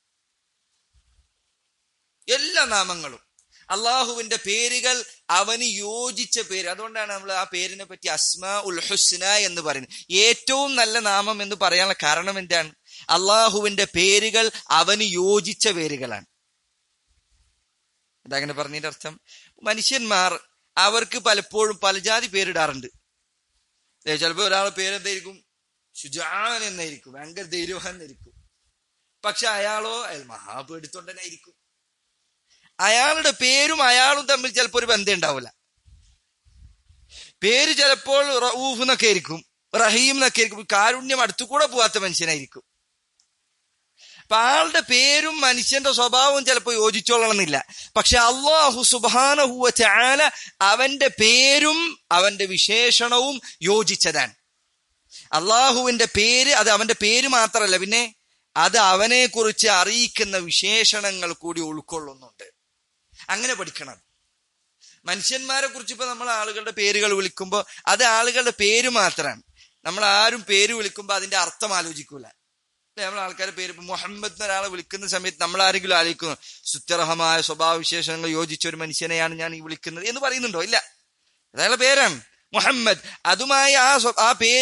എല്ലാ നാമങ്ങളും അള്ളാഹുവിന്റെ പേരുകൾ അവന് യോജിച്ച പേര് അതുകൊണ്ടാണ് നമ്മൾ ആ പേരിനെ പറ്റി അസ്മ ഉൽ ഹുസ്ന എന്ന് പറയുന്നത് ഏറ്റവും നല്ല നാമം എന്ന് പറയാനുള്ള കാരണം എന്താണ് അള്ളാഹുവിന്റെ പേരുകൾ അവന് യോജിച്ച പേരുകളാണ് അതങ്ങനെ പറഞ്ഞതിന്റെ അർത്ഥം മനുഷ്യന്മാർ അവർക്ക് പലപ്പോഴും പലജാതി പേരിടാറുണ്ട് ചിലപ്പോ ഒരാളെ പേരെന്തായിരിക്കും ഷുജാൻ എന്നായിരിക്കും ഭയങ്കര ധൈര്യവാൻ എന്നായിരിക്കും പക്ഷെ അയാളോ അയാൾ മഹാപേടിത്തൊണ്ടനായിരിക്കും അയാളുടെ പേരും അയാളും തമ്മിൽ ചിലപ്പോൾ ഒരു ബന്ധം ഉണ്ടാവില്ല പേര് ചിലപ്പോൾ റഊഫ് എന്നൊക്കെ ആയിരിക്കും റഹീം എന്നൊക്കെ ആയിരിക്കും കാരുണ്യം അടുത്തുകൂടെ പോവാത്ത മനുഷ്യനായിരിക്കും അപ്പൊ ആളുടെ പേരും മനുഷ്യന്റെ സ്വഭാവവും ചിലപ്പോൾ യോജിച്ചോളണമെന്നില്ല പക്ഷെ അള്ളാഹു സുബാനഹുവ ചാല അവന്റെ പേരും അവന്റെ വിശേഷണവും യോജിച്ചതാണ് അള്ളാഹുവിന്റെ പേര് അത് അവന്റെ പേര് മാത്രമല്ല പിന്നെ അത് അവനെ കുറിച്ച് അറിയിക്കുന്ന വിശേഷണങ്ങൾ കൂടി ഉൾക്കൊള്ളുന്നുണ്ട് അങ്ങനെ പഠിക്കണം മനുഷ്യന്മാരെ കുറിച്ച് ഇപ്പൊ നമ്മൾ ആളുകളുടെ പേരുകൾ വിളിക്കുമ്പോൾ അത് ആളുകളുടെ പേര് മാത്രമാണ് നമ്മൾ ആരും പേര് വിളിക്കുമ്പോൾ അതിന്റെ അർത്ഥം ആലോചിക്കൂല നമ്മൾ ആൾക്കാരുടെ പേര് ഇപ്പൊ മുഹമ്മദ് എന്നൊരാളെ വിളിക്കുന്ന സമയത്ത് നമ്മൾ ആരെങ്കിലും ആലോചിക്കുന്നു സുത്യർഹമായ സ്വഭാവ വിശേഷങ്ങൾ യോജിച്ച ഒരു മനുഷ്യനെയാണ് ഞാൻ ഈ വിളിക്കുന്നത് എന്ന് പറയുന്നുണ്ടോ ഇല്ല അയാളുടെ പേരാണ് മുഹമ്മദ് അതുമായി ആ ആ പേര്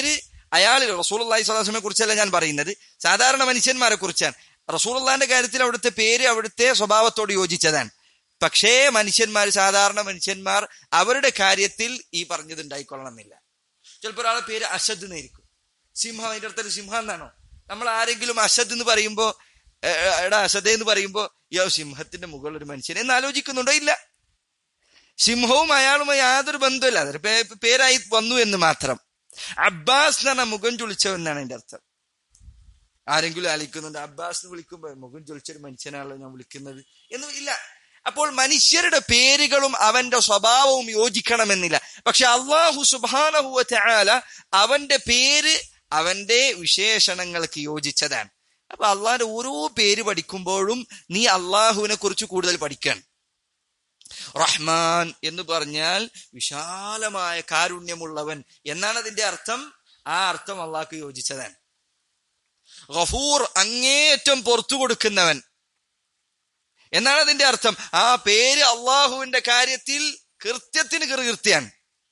അയാൾ റസൂൽ അള്ളാഹി സ്വലാസ്മെ കുറിച്ചല്ല ഞാൻ പറയുന്നത് സാധാരണ മനുഷ്യന്മാരെ കുറിച്ചാണ് റസൂലുള്ളാന്റെ കാര്യത്തിൽ അവിടുത്തെ പേര് അവിടുത്തെ സ്വഭാവത്തോട് യോജിച്ചതാണ് പക്ഷേ മനുഷ്യന്മാർ സാധാരണ മനുഷ്യന്മാർ അവരുടെ കാര്യത്തിൽ ഈ പറഞ്ഞത് ഉണ്ടായിക്കൊള്ളണമെന്നില്ല ചിലപ്പോൾ ഒരാളെ പേര് അഷദ് എന്നായിരിക്കും സിംഹം അതിന്റെ അർത്ഥത്തിൽ സിംഹം എന്നാണോ നമ്മൾ ആരെങ്കിലും അഷദ് എന്ന് പറയുമ്പോ ഏ, എടാ അഷദ് എന്ന് പറയുമ്പോ യോ സിംഹത്തിന്റെ മുകളിൽ ഒരു മനുഷ്യൻ എന്ന് ആലോചിക്കുന്നുണ്ടോ ഇല്ല സിംഹവും അയാളുമായി യാതൊരു ബന്ധമില്ല അതൊരു പേ- പേരായി വന്നു എന്ന് മാത്രം അബ്ബാസ് എന്ന് പറഞ്ഞ മുഖം ചുളിച്ചവൻ എന്നാണ് എന്റെ അർത്ഥം ആരെങ്കിലും അലിക്കുന്നുണ്ട് അബ്ബാസ് എന്ന് വിളിക്കുമ്പോ മുഖം ചൊളിച്ചൊരു മനുഷ്യനാണല്ലോ ഞാൻ വിളിക്കുന്നത് എന്നും ഇല്ല അപ്പോൾ മനുഷ്യരുടെ പേരുകളും അവന്റെ സ്വഭാവവും യോജിക്കണമെന്നില്ല പക്ഷെ അള്ളാഹു സുബാനഹുവ ചാല അവന്റെ പേര് അവന്റെ വിശേഷണങ്ങൾക്ക് യോജിച്ചതാണ് അപ്പൊ അള്ളാഹിന്റെ ഓരോ പേര് പഠിക്കുമ്പോഴും നീ അള്ളാഹുവിനെ കുറിച്ച് കൂടുതൽ പഠിക്കണം റഹ്മാൻ എന്ന് പറഞ്ഞാൽ വിശാലമായ കാരുണ്യമുള്ളവൻ എന്നാണ് അതിന്റെ അർത്ഥം ആ അർത്ഥം അള്ളാഹ്ക്ക് യോജിച്ചതാണ് ഗഫൂർ അങ്ങേയറ്റം പുറത്തു കൊടുക്കുന്നവൻ എന്നാണ് അതിന്റെ അർത്ഥം ആ പേര് അള്ളാഹുവിന്റെ കാര്യത്തിൽ കൃത്യത്തിന് കൃത്യാണ്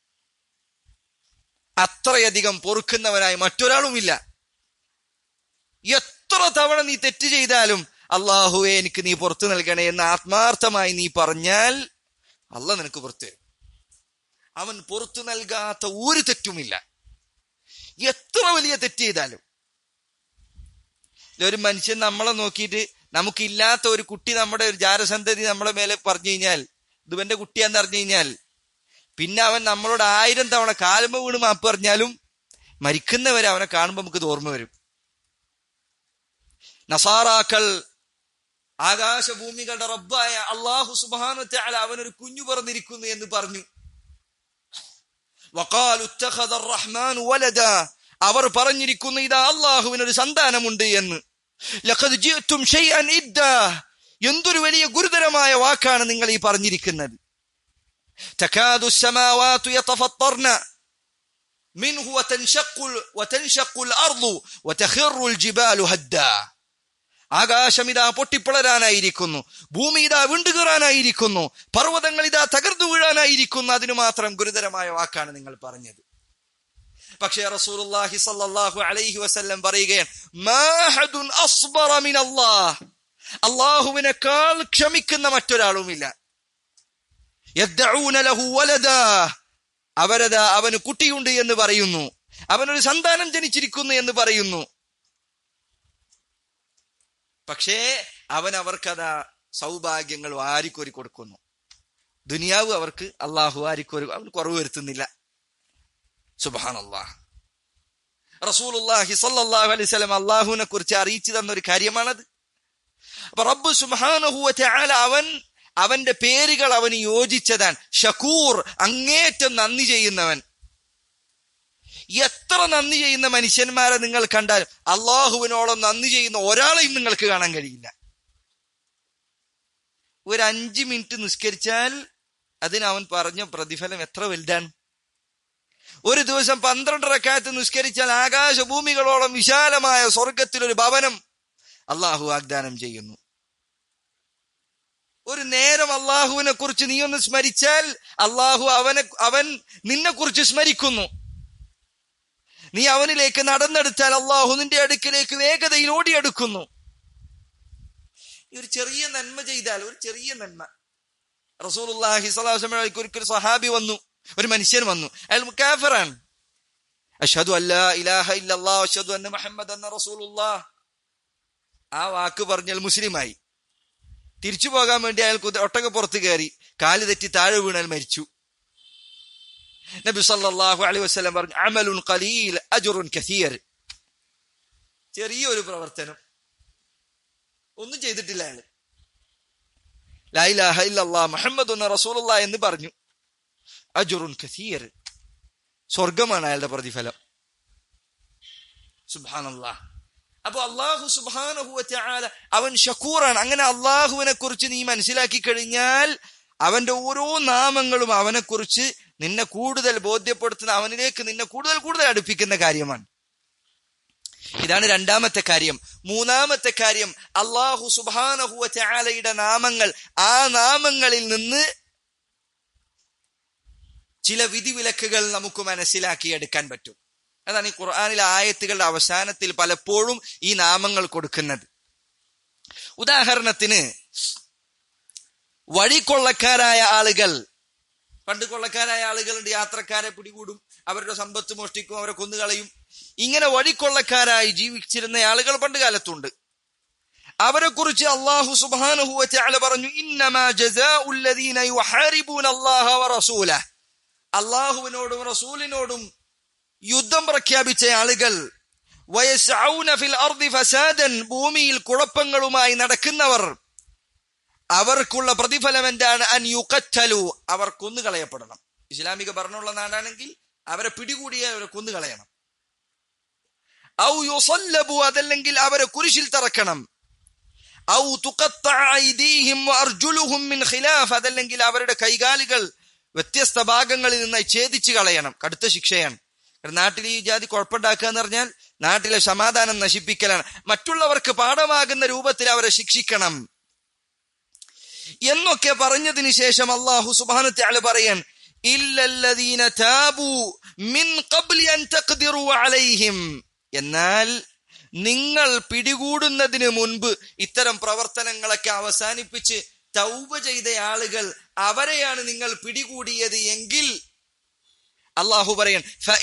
അത്രയധികം പൊറുക്കുന്നവനായി മറ്റൊരാളുമില്ല എത്ര തവണ നീ തെറ്റ് ചെയ്താലും അള്ളാഹുവെ എനിക്ക് നീ പുറത്തു നൽകണേ എന്ന് ആത്മാർത്ഥമായി നീ പറഞ്ഞാൽ അല്ല നിനക്ക് പുറത്തു തരും അവൻ പുറത്തു നൽകാത്ത ഒരു തെറ്റുമില്ല എത്ര വലിയ തെറ്റ് ചെയ്താലും ഒരു മനുഷ്യൻ നമ്മളെ നോക്കിയിട്ട് നമുക്കില്ലാത്ത ഒരു കുട്ടി നമ്മുടെ ഒരു ജാരസന്തതി നമ്മുടെ മേലെ പറഞ്ഞു കഴിഞ്ഞാൽ ഇതുവന്റെ കുട്ടിയാന്ന് അറിഞ്ഞു കഴിഞ്ഞാൽ പിന്നെ അവൻ നമ്മളോട് ആയിരം തവണ കാലുമ്പ വീണ് മാപ്പ് പറഞ്ഞാലും മരിക്കുന്നവരെ അവനെ കാണുമ്പോൾ നമുക്ക് ഇത് ഓർമ്മ വരും നസാറാക്കൾ ആകാശഭൂമികളുടെ റബ്ബായ അള്ളാഹു സുബാനു തആല അവനൊരു കുഞ്ഞു പറഞ്ഞിരിക്കുന്നു എന്ന് പറഞ്ഞു വഖാലു ഇത്തഖദ റഹ്മാൻ വലദ അവർ പറഞ്ഞിരിക്കുന്നു ഇതാ അള്ളാഹുവിനൊരു സന്താനമുണ്ട് എന്ന് ലഖദ് ജിഅ്തും ഷൈഅൻ ഇദ്ദാ എന്തൊരു വലിയ ഗുരുതരമായ വാക്കാണ് നിങ്ങൾ ഈ പറഞ്ഞിരിക്കുന്നത് تكاد السماوات يتفطرن منه وتنشق وتنشق الأرض وتخر الجبال هدا ആകാശം ഇതാ പൊട്ടിപ്പിളരാനായിരിക്കുന്നു ഭൂമി ഇതാ വിണ്ടുകീറാനായിരിക്കുന്നു പർവ്വതങ്ങൾ ഇതാ തകർന്നു വീഴാനായിരിക്കുന്നു അതിനു മാത്രം ഗുരുതരമായ വാക്കാണ് നിങ്ങൾ പറഞ്ഞത് പക്ഷേ റസൂലുള്ളാഹി സ്വല്ലല്ലാഹു അലൈഹി വസല്ലം പറയുകയാണ് മാഹദുൻ അസ്ബറ മിൻ അല്ലാഹ് അള്ളാഹുവിനേക്കാൾ ക്ഷമിക്കുന്ന മറ്റൊരാളുമില്ല യദ്ദഊന ലഹു വലദാ അവരതാ അവന് കുട്ടിയുണ്ട് എന്ന് പറയുന്നു അവനൊരു സന്താനം ജനിച്ചിരിക്കുന്നു എന്ന് പറയുന്നു പക്ഷേ അവൻ അവർക്കതാ സൗഭാഗ്യങ്ങൾ വാരിക്കോരി കൊടുക്കുന്നു ദുനിയാവ് അവർക്ക് അള്ളാഹു വാരിക്കോരി അവൻ കുറവ് വരുത്തുന്നില്ല സുബാനല്ലാഹ് റസൂലുള്ളാഹി സല്ലല്ലാഹു അലൈഹി വസല്ലം അള്ളാഹുവിനെ കുറിച്ച് അറിയിച്ചു തന്ന ഒരു കാര്യമാണത് അപ്പൊ റബ്ബ് സുബ്ഹാനഹു വ തആല അവൻ അവന്റെ പേരുകൾ അവന് യോജിച്ചതാണ് ഷക്കൂർ അങ്ങേറ്റം നന്ദി ചെയ്യുന്നവൻ എത്ര നന്ദി ചെയ്യുന്ന മനുഷ്യന്മാരെ നിങ്ങൾ കണ്ടാൽ അള്ളാഹുവിനോളം നന്ദി ചെയ്യുന്ന ഒരാളെയും നിങ്ങൾക്ക് കാണാൻ കഴിയില്ല ഒരു അഞ്ച് മിനിറ്റ് നിസ്കരിച്ചാൽ അതിന് അവൻ പറഞ്ഞ പ്രതിഫലം എത്ര വലുതാണ് ഒരു ദിവസം പന്ത്രണ്ട് റക്കായത്ത് നിസ്കരിച്ചാൽ ആകാശഭൂമികളോളം വിശാലമായ സ്വർഗത്തിലൊരു ഭവനം അള്ളാഹു വാഗ്ദാനം ചെയ്യുന്നു ഒരു നേരം അള്ളാഹുവിനെ കുറിച്ച് നീ ഒന്ന് സ്മരിച്ചാൽ അള്ളാഹു അവനെ അവൻ നിന്നെ കുറിച്ച് സ്മരിക്കുന്നു നീ അവനിലേക്ക് നടന്നെടുത്താൽ അള്ളാഹു നിന്റെ അടുക്കിലേക്ക് വേഗതയിൽ ഓടിയെടുക്കുന്നു ഈ ഒരു ചെറിയ നന്മ ചെയ്താൽ ഒരു ചെറിയ നന്മ റസൂലുള്ളാഹി സ്വല്ലല്ലാഹു അലൈഹി വസല്ലം ഒരിക്കൽ സഹാബി വന്നു ഒരു മനുഷ്യൻ വന്നു അയാൾ മുക്കാഫിറാണ് അഷ്ഹദു അല്ലാ ഇലാഹ ഇല്ലല്ലാഹ് അഷ്ഹദു അന്ന മുഹമ്മദ് അന്ന റസൂലുള്ളാഹ് ആ വാക്ക് പറഞ്ഞാൽ മുസ്ലിമായി തിരിച്ചു പോകാൻ വേണ്ടി അയാൾ കുതിര ഒട്ടകപ്പുറത്ത് കയറി കാല് തെറ്റി താഴെ വീണാൽ മരിച്ചു നബി സല്ലല്ലാഹു അലൈഹി വസല്ലം പറഞ്ഞു അമലുൻ ഖലീൽ അജ്റുൻ കസീർ ചെറിയൊരു പ്രവർത്തനം ഒന്നും ചെയ്തിട്ടില്ല അയാൾ ലാ ഇലാഹ ഇല്ലല്ലാഹ് മുഹമ്മദുൻ റസൂലുള്ളാഹ് എന്ന് പറഞ്ഞു അജ്റുൻ കസീർ സ്വർഗമാണ് അയാളുടെ പ്രതിഫലം സുബ്ഹാനല്ലാഹ് അപ്പൊ അള്ളാഹു സുബാനഹുവല അവൻ ഷക്കൂറാണ് അങ്ങനെ അള്ളാഹുവിനെ കുറിച്ച് നീ മനസ്സിലാക്കി കഴിഞ്ഞാൽ അവന്റെ ഓരോ നാമങ്ങളും അവനെ കുറിച്ച് നിന്നെ കൂടുതൽ ബോധ്യപ്പെടുത്തുന്ന അവനിലേക്ക് നിന്നെ കൂടുതൽ കൂടുതൽ അടുപ്പിക്കുന്ന കാര്യമാണ് ഇതാണ് രണ്ടാമത്തെ കാര്യം മൂന്നാമത്തെ കാര്യം അള്ളാഹു സുബാനഹുവ ചാലയുടെ നാമങ്ങൾ ആ നാമങ്ങളിൽ നിന്ന് ചില വിധിവിലക്കുകൾ നമുക്ക് മനസ്സിലാക്കിയെടുക്കാൻ പറ്റും അതാണ് ഈ ഖുർആാനിലെ ആയത്തുകളുടെ അവസാനത്തിൽ പലപ്പോഴും ഈ നാമങ്ങൾ കൊടുക്കുന്നത് ഉദാഹരണത്തിന് വഴിക്കൊള്ളക്കാരായ ആളുകൾ പണ്ട് കൊള്ളക്കാരായ ആളുകളുണ്ട് യാത്രക്കാരെ പിടികൂടും അവരുടെ സമ്പത്ത് മോഷ്ടിക്കും അവരെ കൊന്നുകളയും ഇങ്ങനെ വഴിക്കൊള്ളക്കാരായി ജീവിച്ചിരുന്ന ആളുകൾ പണ്ട് കാലത്തുണ്ട് അവരെ കുറിച്ച് അള്ളാഹു സുബാനുഹുവല പറഞ്ഞു ഇന്നമാ ജസാഉല്ലദീന യുഹാരിബൂന അല്ലാഹ വറസൂല അള്ളാഹുവിനോടും റസൂലിനോടും യുദ്ധം പ്രഖ്യാപിച്ച ആളുകൾ വയസ്ഔന ഫിൽ അർദി ഫസാദൻ ഭൂമിയിൽ കുഴപ്പങ്ങളുമായി നടക്കുന്നവർ അവർക്കുള്ള പ്രതിഫലം എന്താണ് അൻ യുക്കറ്റലു അവർ കൊന്നുകളയപ്പെടണം ഇസ്ലാമിക ഭരണമുള്ള നാടാണെങ്കിൽ അവരെ പിടികൂടിയ അവരെ കൊന്നുകളയണം ഔ യുസല്ലബു അതല്ലെങ്കിൽ അവരെ കുരിശിൽ തറക്കണം ഔ തുഖത്തഅയ്ദീഹിം വഅർജുലുഹും മിൻ ഖിലാഫ് അതല്ലെങ്കിൽ അവരുടെ കൈകാലുകൾ വ്യത്യസ്ത ഭാഗങ്ങളിൽ നിന്ന് ഛേദിച്ചു കളയണം കടുത്ത ശിക്ഷയാണ് നാട്ടിൽ ഈ ജാതി കുഴപ്പമുണ്ടാക്കുക എന്ന് പറഞ്ഞാൽ നാട്ടിലെ സമാധാനം നശിപ്പിക്കലാണ് മറ്റുള്ളവർക്ക് പാഠമാകുന്ന രൂപത്തിൽ അവരെ ശിക്ഷിക്കണം എന്നൊക്കെ പറഞ്ഞതിന് ശേഷം അള്ളാഹു സുബാനത്തെ പറയാൻ ഇല്ലല്ലദീന താബു മിൻ ഖബ്ലി അൻ തഖ്ദിറു അലൈഹിം എന്നാൽ നിങ്ങൾ പിടികൂടുന്നതിന് മുൻപ് ഇത്തരം പ്രവർത്തനങ്ങളൊക്കെ അവസാനിപ്പിച്ച് തൗബ ചെയ്ത ആളുകൾ അവരെയാണ് നിങ്ങൾ പിടികൂടിയത് എങ്കിൽ അള്ളാഹു പറയാൻ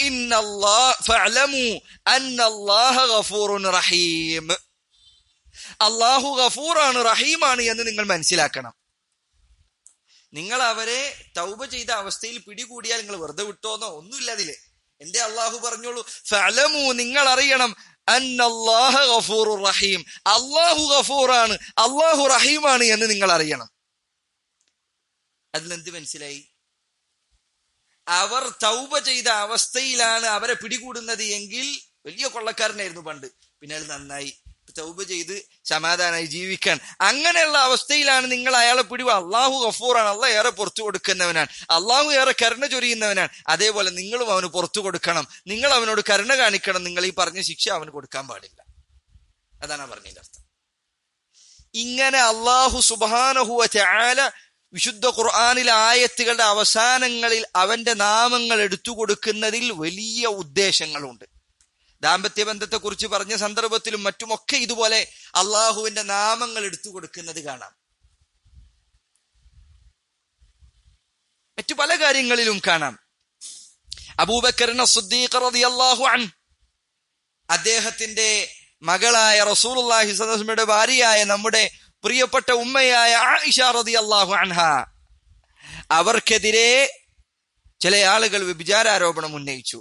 റഹീം അള്ളാഹു ഗഫൂറാണ് റഹീമാണ് എന്ന് നിങ്ങൾ മനസ്സിലാക്കണം നിങ്ങൾ അവരെ തൗബ ചെയ്ത അവസ്ഥയിൽ പിടികൂടിയാൽ നിങ്ങൾ വെറുതെ വിട്ടോന്നോ ഒന്നുമില്ല അതില് എന്റെ അള്ളാഹു പറഞ്ഞോളൂ ഫലമു നിങ്ങൾ അറിയണം ഗഫൂർ റഹീം അള്ളാഹു ഗഫൂറാണ് അള്ളാഹു റഹീമാണ് എന്ന് നിങ്ങൾ അറിയണം അതിലെന്ത് മനസ്സിലായി അവർ തൗബ ചെയ്ത അവസ്ഥയിലാണ് അവരെ പിടികൂടുന്നത് എങ്കിൽ വലിയ കൊള്ളക്കാരനായിരുന്നു പണ്ട് പിന്നെ അത് നന്നായി തൗബ ചെയ്ത് സമാധാനമായി ജീവിക്കാൻ അങ്ങനെയുള്ള അവസ്ഥയിലാണ് നിങ്ങൾ അയാളെ പിടിവ് അള്ളാഹു ഗഫൂറാണ് അള്ളാഹ് ഏറെ പുറത്തു കൊടുക്കുന്നവനാണ് അള്ളാഹു ഏറെ കരുണ ചൊരിയുന്നവനാണ് അതേപോലെ നിങ്ങളും അവന് പുറത്തു കൊടുക്കണം നിങ്ങൾ അവനോട് കരുണ കാണിക്കണം നിങ്ങൾ ഈ പറഞ്ഞ ശിക്ഷ അവന് കൊടുക്കാൻ പാടില്ല അതാണ് പറഞ്ഞതിന്റെ അർത്ഥം ഇങ്ങനെ അള്ളാഹു സുബാനഹുവ ചാല വിശുദ്ധ ഖുർആാനിലെ ആയത്തുകളുടെ അവസാനങ്ങളിൽ അവന്റെ നാമങ്ങൾ എടുത്തു കൊടുക്കുന്നതിൽ വലിയ ഉദ്ദേശങ്ങളുണ്ട് ദാമ്പത്യ ബന്ധത്തെക്കുറിച്ച് പറഞ്ഞ സന്ദർഭത്തിലും മറ്റുമൊക്കെ ഇതുപോലെ അള്ളാഹുവിന്റെ നാമങ്ങൾ എടുത്തു കൊടുക്കുന്നത് കാണാം മറ്റു പല കാര്യങ്ങളിലും കാണാം അബൂബക്കറിന റളിയല്ലാഹു അൻ അദ്ദേഹത്തിന്റെ മകളായ റസൂലുള്ളാഹി സ്വലമയുടെ ഭാര്യയായ നമ്മുടെ പ്രിയപ്പെട്ട ഉമ്മയായ ആയിഷ റളിയല്ലാഹു അൻഹ അവർക്കെതിരെ ചില ആളുകൾ വ്യഭിചാരോപണം ഉന്നയിച്ചു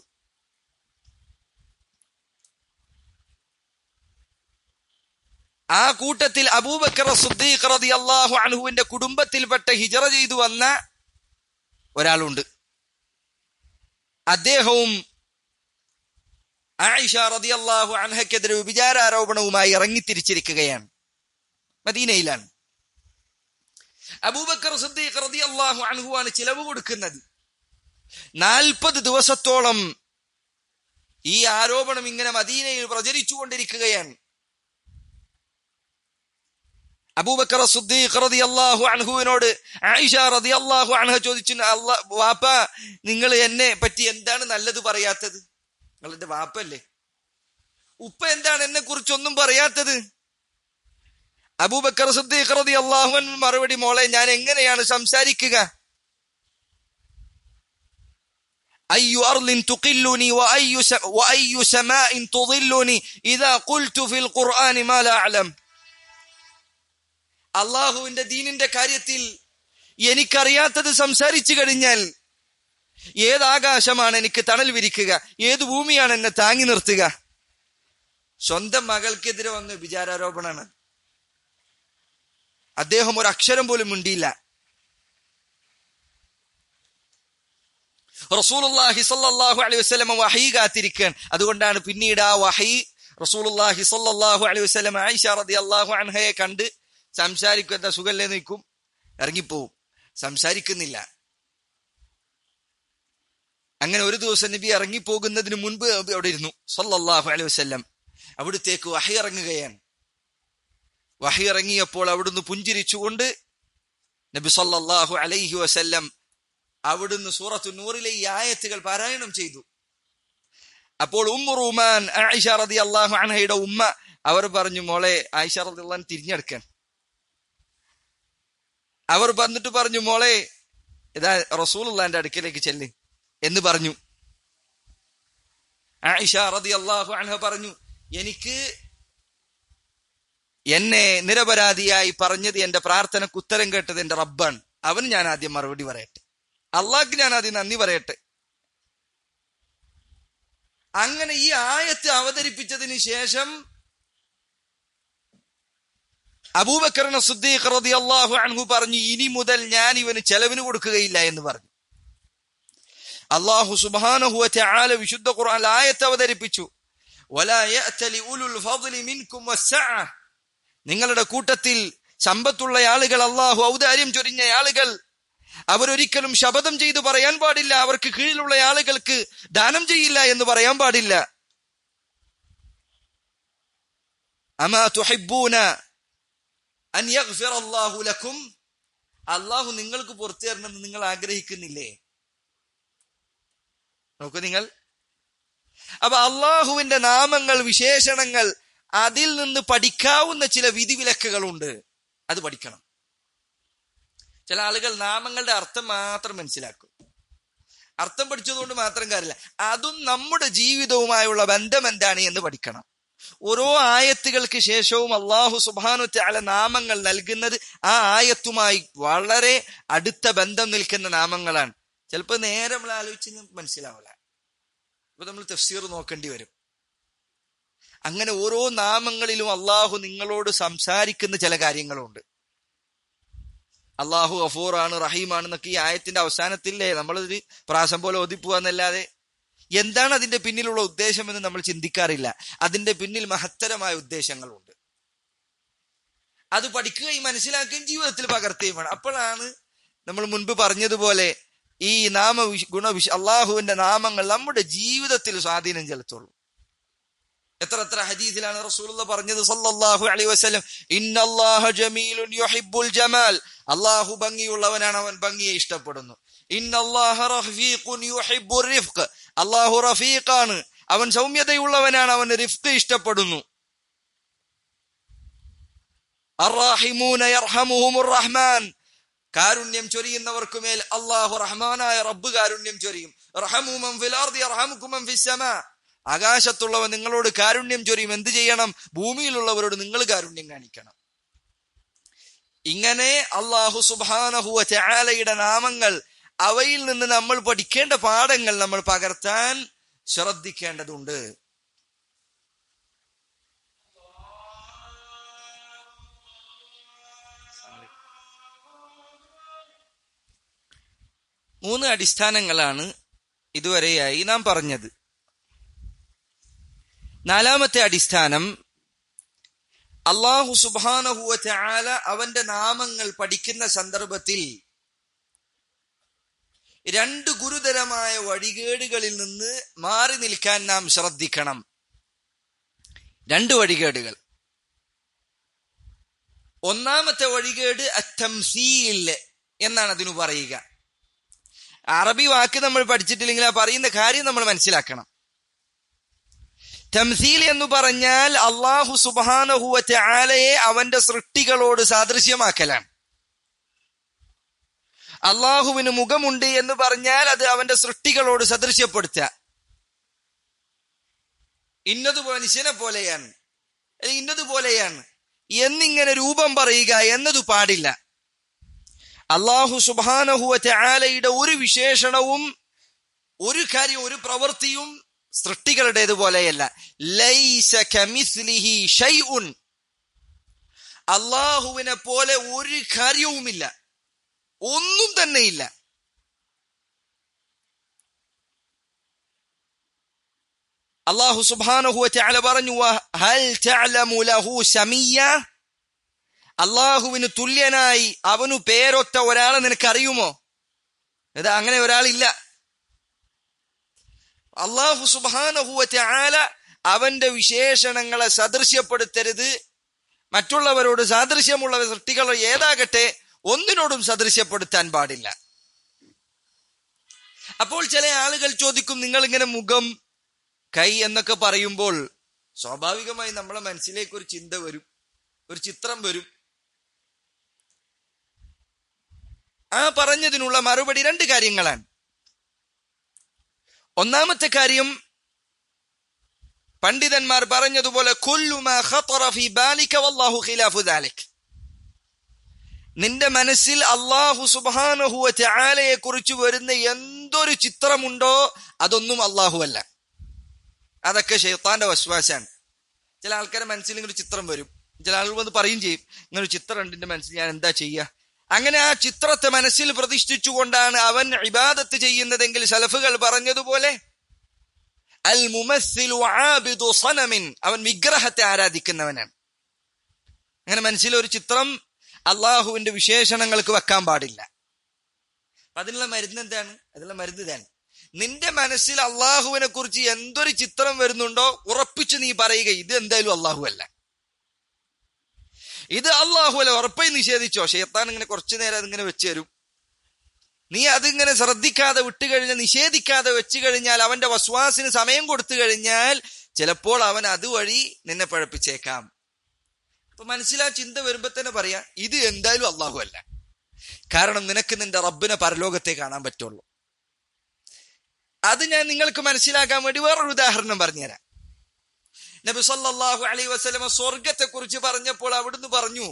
ആ കൂട്ടത്തിൽ അബൂബക്കർ സുദ്ദീഖ് റളിയല്ലാഹു അൻഹുവിന്റെ കുടുംബത്തിൽപ്പെട്ട ഹിജറ ചെയ്തു വന്ന ഒരാളുണ്ട് അദ്ദേഹവും ആയിഷ റളിയല്ലാഹു അൻഹയ്ക്കെതിരെ വിചാരാരോപണവുമായി ഇറങ്ങിത്തിരിച്ചിരിക്കുകയാണ് മദീനയിലാണ് അബൂബക്കർ സിദ്ദീഖ് റളിയല്ലാഹു അൻഹുവാണ് ചിലവ് കൊടുക്കുന്നത് നാൽപ്പത് ദിവസത്തോളം ഈ ആരോപണം ഇങ്ങനെ മദീനയിൽ പ്രചരിച്ചുകൊണ്ടിരിക്കുകയാണ് അബൂബക്കർ സുദ്ദീഖ് റളിയല്ലാഹു അൻഹുവിനോട് ആയിഷ റളിയല്ലാഹു അൻഹ ചോദിച്ചു അല്ലാ വാപ്പ നിങ്ങൾ എന്നെ പറ്റി എന്താണ് നല്ലത് പറയാത്തത് നിങ്ങളുടെ വാപ്പല്ലേ ഉപ്പ എന്താണ് എന്നെ കുറിച്ചൊന്നും പറയാത്തത് അബൂബക്കർ സുദ്ദീഖ് റളിയല്ലാഹു അൻഹു മറുപടി മോളെ ഞാൻ എങ്ങനെയാണ് സംസാരിക്കുക أي أرض تقلني وأي وأي سماء تظلني إذا قلت في القرآن ما لا أعلم അള്ളാഹുവിന്റെ ദീനിന്റെ കാര്യത്തിൽ എനിക്കറിയാത്തത് സംസാരിച്ചു കഴിഞ്ഞാൽ ഏതാകാശമാണ് എനിക്ക് തണൽ വിരിക്കുക ഏത് ഭൂമിയാണ് എന്നെ താങ്ങി നിർത്തുക സ്വന്തം മകൾക്കെതിരെ വന്ന വിചാരാരോപണമാണ് അദ്ദേഹം ഒരു അക്ഷരം പോലും മിണ്ടിയില്ല റസൂലുള്ളാഹി സ്വല്ലല്ലാഹു അലൈഹി വസല്ലം വഹീ കാത്തിരിക്കാൻ അതുകൊണ്ടാണ് പിന്നീട് ആ വഹീ റസൂലുള്ളാഹി സ്വല്ലല്ലാഹു അലൈഹി വസല്ലം ആയിഷ റളിയല്ലാഹു അൻഹയെ കണ്ട് സംസാരിക്കുന്ന സുഖല്ലേ നിൽക്കും ഇറങ്ങിപ്പോവും സംസാരിക്കുന്നില്ല അങ്ങനെ ഒരു ദിവസം നബി ഇറങ്ങിപ്പോകുന്നതിന് മുൻപ് അവിടെ ഇരുന്നു സല്ലല്ലാഹു അലൈഹി വസല്ലം അവിടുത്തേക്ക് വഹി ഇറങ്ങുകയാണ് വഹി ഇറങ്ങിയപ്പോൾ അവിടുന്ന് പുഞ്ചിരിച്ചുകൊണ്ട് നബി സല്ലല്ലാഹു അലൈഹി വസല്ലം അവിടുന്ന് സൂറത്തു നൂറിലെ ഈ ആയത്തുകൾ പാരായണം ചെയ്തു അപ്പോൾ ഉമ്മു റുമാൻ ആയിഷ റതി അള്ളാഹു അൻഹയുടെ ഉമ്മ അവർ പറഞ്ഞു മോളെ ആയിഷ റതി അള്ളഹാൻ തിരിഞ്ഞെടുക്കാൻ അവർ വന്നിട്ട് പറഞ്ഞു മോളെ ഇതാ റസൂലുള്ളാന്റെ അടുക്കലേക്ക് ചെല്ല് എന്ന് പറഞ്ഞു ആയിഷ റതി അള്ളാഹു അൻഹ പറഞ്ഞു എനിക്ക് എന്നെ നിരപരാധിയായി പറഞ്ഞത് എന്റെ പ്രാർത്ഥനക്ക് ഉത്തരം കേട്ടത് എന്റെ റബ്ബാണ് അവന് ഞാൻ ആദ്യം മറുപടി പറയട്ടെ അള്ളാഹ്ക്ക് ഞാൻ ആദ്യം നന്ദി പറയട്ടെ അങ്ങനെ ഈ ആയത്ത് അവതരിപ്പിച്ചതിന് ശേഷം അബൂബക്കറിന് സുദ്ദീഖ് റളിയല്ലാഹു അൻഹു പറഞ്ഞു ഇനി മുതൽ ഞാൻ ഇവന് ചെലവിന് കൊടുക്കുകയില്ല എന്ന് പറഞ്ഞു അള്ളാഹു സുബ്ഹാനഹു വതആല വിശുദ്ധ ഖുർആൻ ആയത്ത് അവതരിപ്പിച്ചു വലാ യഅതലി ഉലുൽ ഫദ്ലി മിൻകും വസ്സഅ നിങ്ങളുടെ കൂട്ടത്തിൽ സമ്പത്തുള്ള ആളുകൾ അള്ളാഹു ഔദാര്യം ചൊരിഞ്ഞ ആളുകൾ അവരൊരിക്കലും ശപഥം ചെയ്തു പറയാൻ പാടില്ല അവർക്ക് കീഴിലുള്ള ആളുകൾക്ക് ദാനം ചെയ്യില്ല എന്ന് പറയാൻ പാടില്ല അമാ തുഹിബ്ബൂന അൻ യഗ്ഫിറ അല്ലാഹു ലക്കും അള്ളാഹു നിങ്ങൾക്ക് പുറത്തു തരണമെന്ന് നിങ്ങൾ ആഗ്രഹിക്കുന്നില്ലേ നോക്കൂ നിങ്ങൾ അപ്പൊ അള്ളാഹുവിന്റെ നാമങ്ങൾ വിശേഷണങ്ങൾ അതിൽ നിന്ന് പഠിക്കാവുന്ന ചില വിധിവിലക്കുകളുണ്ട് അത് പഠിക്കണം ചില ആളുകൾ നാമങ്ങളുടെ അർത്ഥം മാത്രം മനസ്സിലാക്കും അർത്ഥം പഠിച്ചതുകൊണ്ട് മാത്രം കാര്യമില്ല അതും നമ്മുടെ ജീവിതവുമായുള്ള ബന്ധം എന്താണ് എന്ന് പഠിക്കണം ഓരോ ആയത്തുകൾക്ക് ശേഷവും അള്ളാഹു സുബാനു അല നാമങ്ങൾ നൽകുന്നത് ആ ആയത്തുമായി വളരെ അടുത്ത ബന്ധം നിൽക്കുന്ന നാമങ്ങളാണ് ചിലപ്പോൾ നേരെ നമ്മൾ ആലോചിച്ച് മനസ്സിലാവില്ല ഇപ്പൊ നമ്മൾ തഫ്സീർ നോക്കേണ്ടി വരും അങ്ങനെ ഓരോ നാമങ്ങളിലും അള്ളാഹു നിങ്ങളോട് സംസാരിക്കുന്ന ചില കാര്യങ്ങളുണ്ട് അള്ളാഹു അഫൂറാണ് റഹീമാണെന്നൊക്കെ ഈ ആയത്തിന്റെ അവസാനത്തില്ലേ നമ്മളൊരു പ്രാസം പോലെ ഒതിപ്പോവാന്നല്ലാതെ എന്താണ് അതിന്റെ പിന്നിലുള്ള ഉദ്ദേശം എന്ന് നമ്മൾ ചിന്തിക്കാറില്ല അതിന്റെ പിന്നിൽ മഹത്തരമായ ഉദ്ദേശങ്ങളുണ്ട് അത് പഠിക്കുകയും മനസ്സിലാക്കുകയും ജീവിതത്തിൽ പകർത്തുകയും വേണം അപ്പോഴാണ് നമ്മൾ മുൻപ് പറഞ്ഞതുപോലെ ഈ നാമ ഗുണവിശ അള്ളാഹുവിന്റെ നാമങ്ങൾ നമ്മുടെ ജീവിതത്തിൽ സ്വാധീനം ചെലുത്തുള്ളൂ എത്ര എത്ര ഹദീസിലാണ് റസൂലുള്ള പറഞ്ഞത് സല്ലല്ലാഹു അലൈഹി വസല്ലം ഇന്നല്ലാഹ ജമീലുൻ യുഹിബ്ബുൽ ജമാൽ അള്ളാഹു ഭംഗിയുള്ളവനാണ് അവൻ ഭംഗിയെ ഇഷ്ടപ്പെടുന്നു ഇന്നല്ലാഹ റഫീഖുൻ യുഹിബ്ബുർ റിഫ്ഖ് അള്ളാഹു റഫീഖാണ് അവൻ സൗമ്യതയുള്ളവനാണ് അവൻ റിഫ്ഖ് ഇഷ്ടപ്പെടുന്നു അർറാഹിമൂന യർഹമുഹുമുർ റഹ്മാൻ കാരുണ്യം ചൊരിയുന്നവർക്കുമേൽ അള്ളാഹു റഹ്മാനായ റബ്ബ് കാരുണ്യം ചൊരിയും റഹമുമം ഫിൽ അർദി യർഹമുകുമം ഫിസ്സമാ ആകാശത്തുള്ളവൻ നിങ്ങളോട് കാരുണ്യം ചൊരിയും എന്ത് ചെയ്യണം ഭൂമിയിലുള്ളവരോട് നിങ്ങൾ കാരുണ്യം കാണിക്കണം ഇങ്ങനെ അള്ളാഹു സുബാനഹുവ ചാലയുടെ നാമങ്ങൾ അവയിൽ നിന്ന് നമ്മൾ പഠിക്കേണ്ട പാഠങ്ങൾ നമ്മൾ പകർത്താൻ ശ്രദ്ധിക്കേണ്ടതുണ്ട് മൂന്ന് അടിസ്ഥാനങ്ങളാണ് ഇതുവരെയായി നാം പറഞ്ഞത് നാലാമത്തെ അടിസ്ഥാനം അള്ളാഹു സുബാനഹുവ ചാല അവന്റെ നാമങ്ങൾ പഠിക്കുന്ന സന്ദർഭത്തിൽ രണ്ട് ഗുരുതരമായ വഴികേടുകളിൽ നിന്ന് മാറി നിൽക്കാൻ നാം ശ്രദ്ധിക്കണം രണ്ട് വഴികേടുകൾ ഒന്നാമത്തെ വഴികേട് അത്തംസീൽ എന്നാണ് അതിനു പറയുക അറബി വാക്ക് നമ്മൾ പഠിച്ചിട്ടില്ലെങ്കിൽ ആ പറയുന്ന കാര്യം നമ്മൾ മനസ്സിലാക്കണം തംസീൽ എന്ന് പറഞ്ഞാൽ അള്ളാഹു സുബാനഹുവറ്റ ആലയെ അവന്റെ സൃഷ്ടികളോട് സാദൃശ്യമാക്കലാണ് അള്ളാഹുവിന് മുഖമുണ്ട് എന്ന് പറഞ്ഞാൽ അത് അവന്റെ സൃഷ്ടികളോട് സദൃശ്യപ്പെടുത്തുക ഇന്നത് മനുഷ്യനെ പോലെയാണ് ഇന്നതുപോലെയാണ് എന്നിങ്ങനെ രൂപം പറയുക എന്നത് പാടില്ല അള്ളാഹു സുബാനഹുവറ്റ ആലയുടെ ഒരു വിശേഷണവും ഒരു കാര്യം ഒരു പ്രവൃത്തിയും സൃഷ്ടികളുടേതുപോലെയല്ല അള്ളാഹുവിനെ പോലെ ഒരു കാര്യവുമില്ല ഒന്നും തന്നെയില്ല അള്ളാഹു സുബാനഹുല പറഞ്ഞു ഹൽ തഅലമു ലഹു സമീയ അള്ളാഹുവിന് തുല്യനായി അവനു പേരൊത്ത ഒരാളെ നിനക്കറിയുമോ ഇത് അങ്ങനെ ഒരാളില്ല അള്ളാഹു സുബാനഹുവറ്റ ആല അവന്റെ വിശേഷണങ്ങളെ സദൃശ്യപ്പെടുത്തരുത് മറ്റുള്ളവരോട് സാദൃശ്യമുള്ള സൃഷ്ടികൾ ഏതാകട്ടെ ഒന്നിനോടും സദൃശ്യപ്പെടുത്താൻ പാടില്ല അപ്പോൾ ചില ആളുകൾ ചോദിക്കും നിങ്ങൾ ഇങ്ങനെ മുഖം കൈ എന്നൊക്കെ പറയുമ്പോൾ സ്വാഭാവികമായി നമ്മളെ മനസ്സിലേക്ക് ഒരു ചിന്ത വരും ഒരു ചിത്രം വരും ആ പറഞ്ഞതിനുള്ള മറുപടി രണ്ട് കാര്യങ്ങളാണ് ഒന്നാമത്തെ കാര്യം പണ്ഡിതന്മാർ പറഞ്ഞതുപോലെ കൊല്ലുമാ നിന്റെ മനസ്സിൽ അള്ളാഹു സുബാനഹുവ ചാലയെ കുറിച്ച് വരുന്ന എന്തൊരു ചിത്രമുണ്ടോ അതൊന്നും അള്ളാഹു അല്ല അതൊക്കെ ഷെയ്ത്താന്റെ വശ്വാസാണ് ചില ആൾക്കാരെ മനസ്സിൽ ഇങ്ങനെ ഒരു ചിത്രം വരും ചില ആളുകൾ വന്ന് പറയും ചെയ്യും ഇങ്ങനെ ഒരു ചിത്രം ഉണ്ട് എന്റെ മനസ്സിൽ ഞാൻ എന്താ ചെയ്യുക അങ്ങനെ ആ ചിത്രത്തെ മനസ്സിൽ പ്രതിഷ്ഠിച്ചുകൊണ്ടാണ് അവൻ ഇബാദത്ത് ചെയ്യുന്നതെങ്കിൽ സലഫുകൾ പറഞ്ഞതുപോലെ അൽ മുമസ്സിലു ആബിദു സനമിൻ അവൻ വിഗ്രഹത്തെ ആരാധിക്കുന്നവനാണ് അങ്ങനെ മനസ്സിൽ ഒരു ചിത്രം അള്ളാഹുവിന്റെ വിശേഷണങ്ങൾക്ക് വെക്കാൻ പാടില്ല അതിനുള്ള മരുന്ന് എന്താണ് അതിനുള്ള മരുന്ന് ഇതാണ് നിന്റെ മനസ്സിൽ അള്ളാഹുവിനെ കുറിച്ച് എന്തൊരു ചിത്രം വരുന്നുണ്ടോ ഉറപ്പിച്ച് നീ പറയുക ഇത് എന്തായാലും അള്ളാഹു അല്ല ഇത് അള്ളാഹു അല്ല ഉറപ്പായി നിഷേധിച്ചോ ഷെയ്ത്താൻ ഇങ്ങനെ കുറച്ചു നേരം അതിങ്ങനെ വെച്ച് തരും നീ അതിങ്ങനെ ശ്രദ്ധിക്കാതെ വിട്ടുകഴിഞ്ഞാൽ നിഷേധിക്കാതെ വെച്ചു കഴിഞ്ഞാൽ അവന്റെ വസ്വാസിന് സമയം കൊടുത്തു കഴിഞ്ഞാൽ ചിലപ്പോൾ അവൻ അതുവഴി നിന്നെ പഴപ്പിച്ചേക്കാം അപ്പൊ മനസ്സിലാ ചിന്ത വരുമ്പോ തന്നെ പറയാ ഇത് എന്തായാലും അള്ളാഹു അല്ല കാരണം നിനക്ക് നിന്റെ റബ്ബിനെ പരലോകത്തെ കാണാൻ പറ്റുള്ളൂ അത് ഞാൻ നിങ്ങൾക്ക് മനസ്സിലാക്കാൻ വേണ്ടി വേറൊരു ഉദാഹരണം പറഞ്ഞുതരാം നബി സല്ലല്ലാഹു അലൈഹി വസല്ലമ സ്വർഗത്തെ കുറിച്ച് പറഞ്ഞപ്പോൾ അവിടുന്ന് പറഞ്ഞു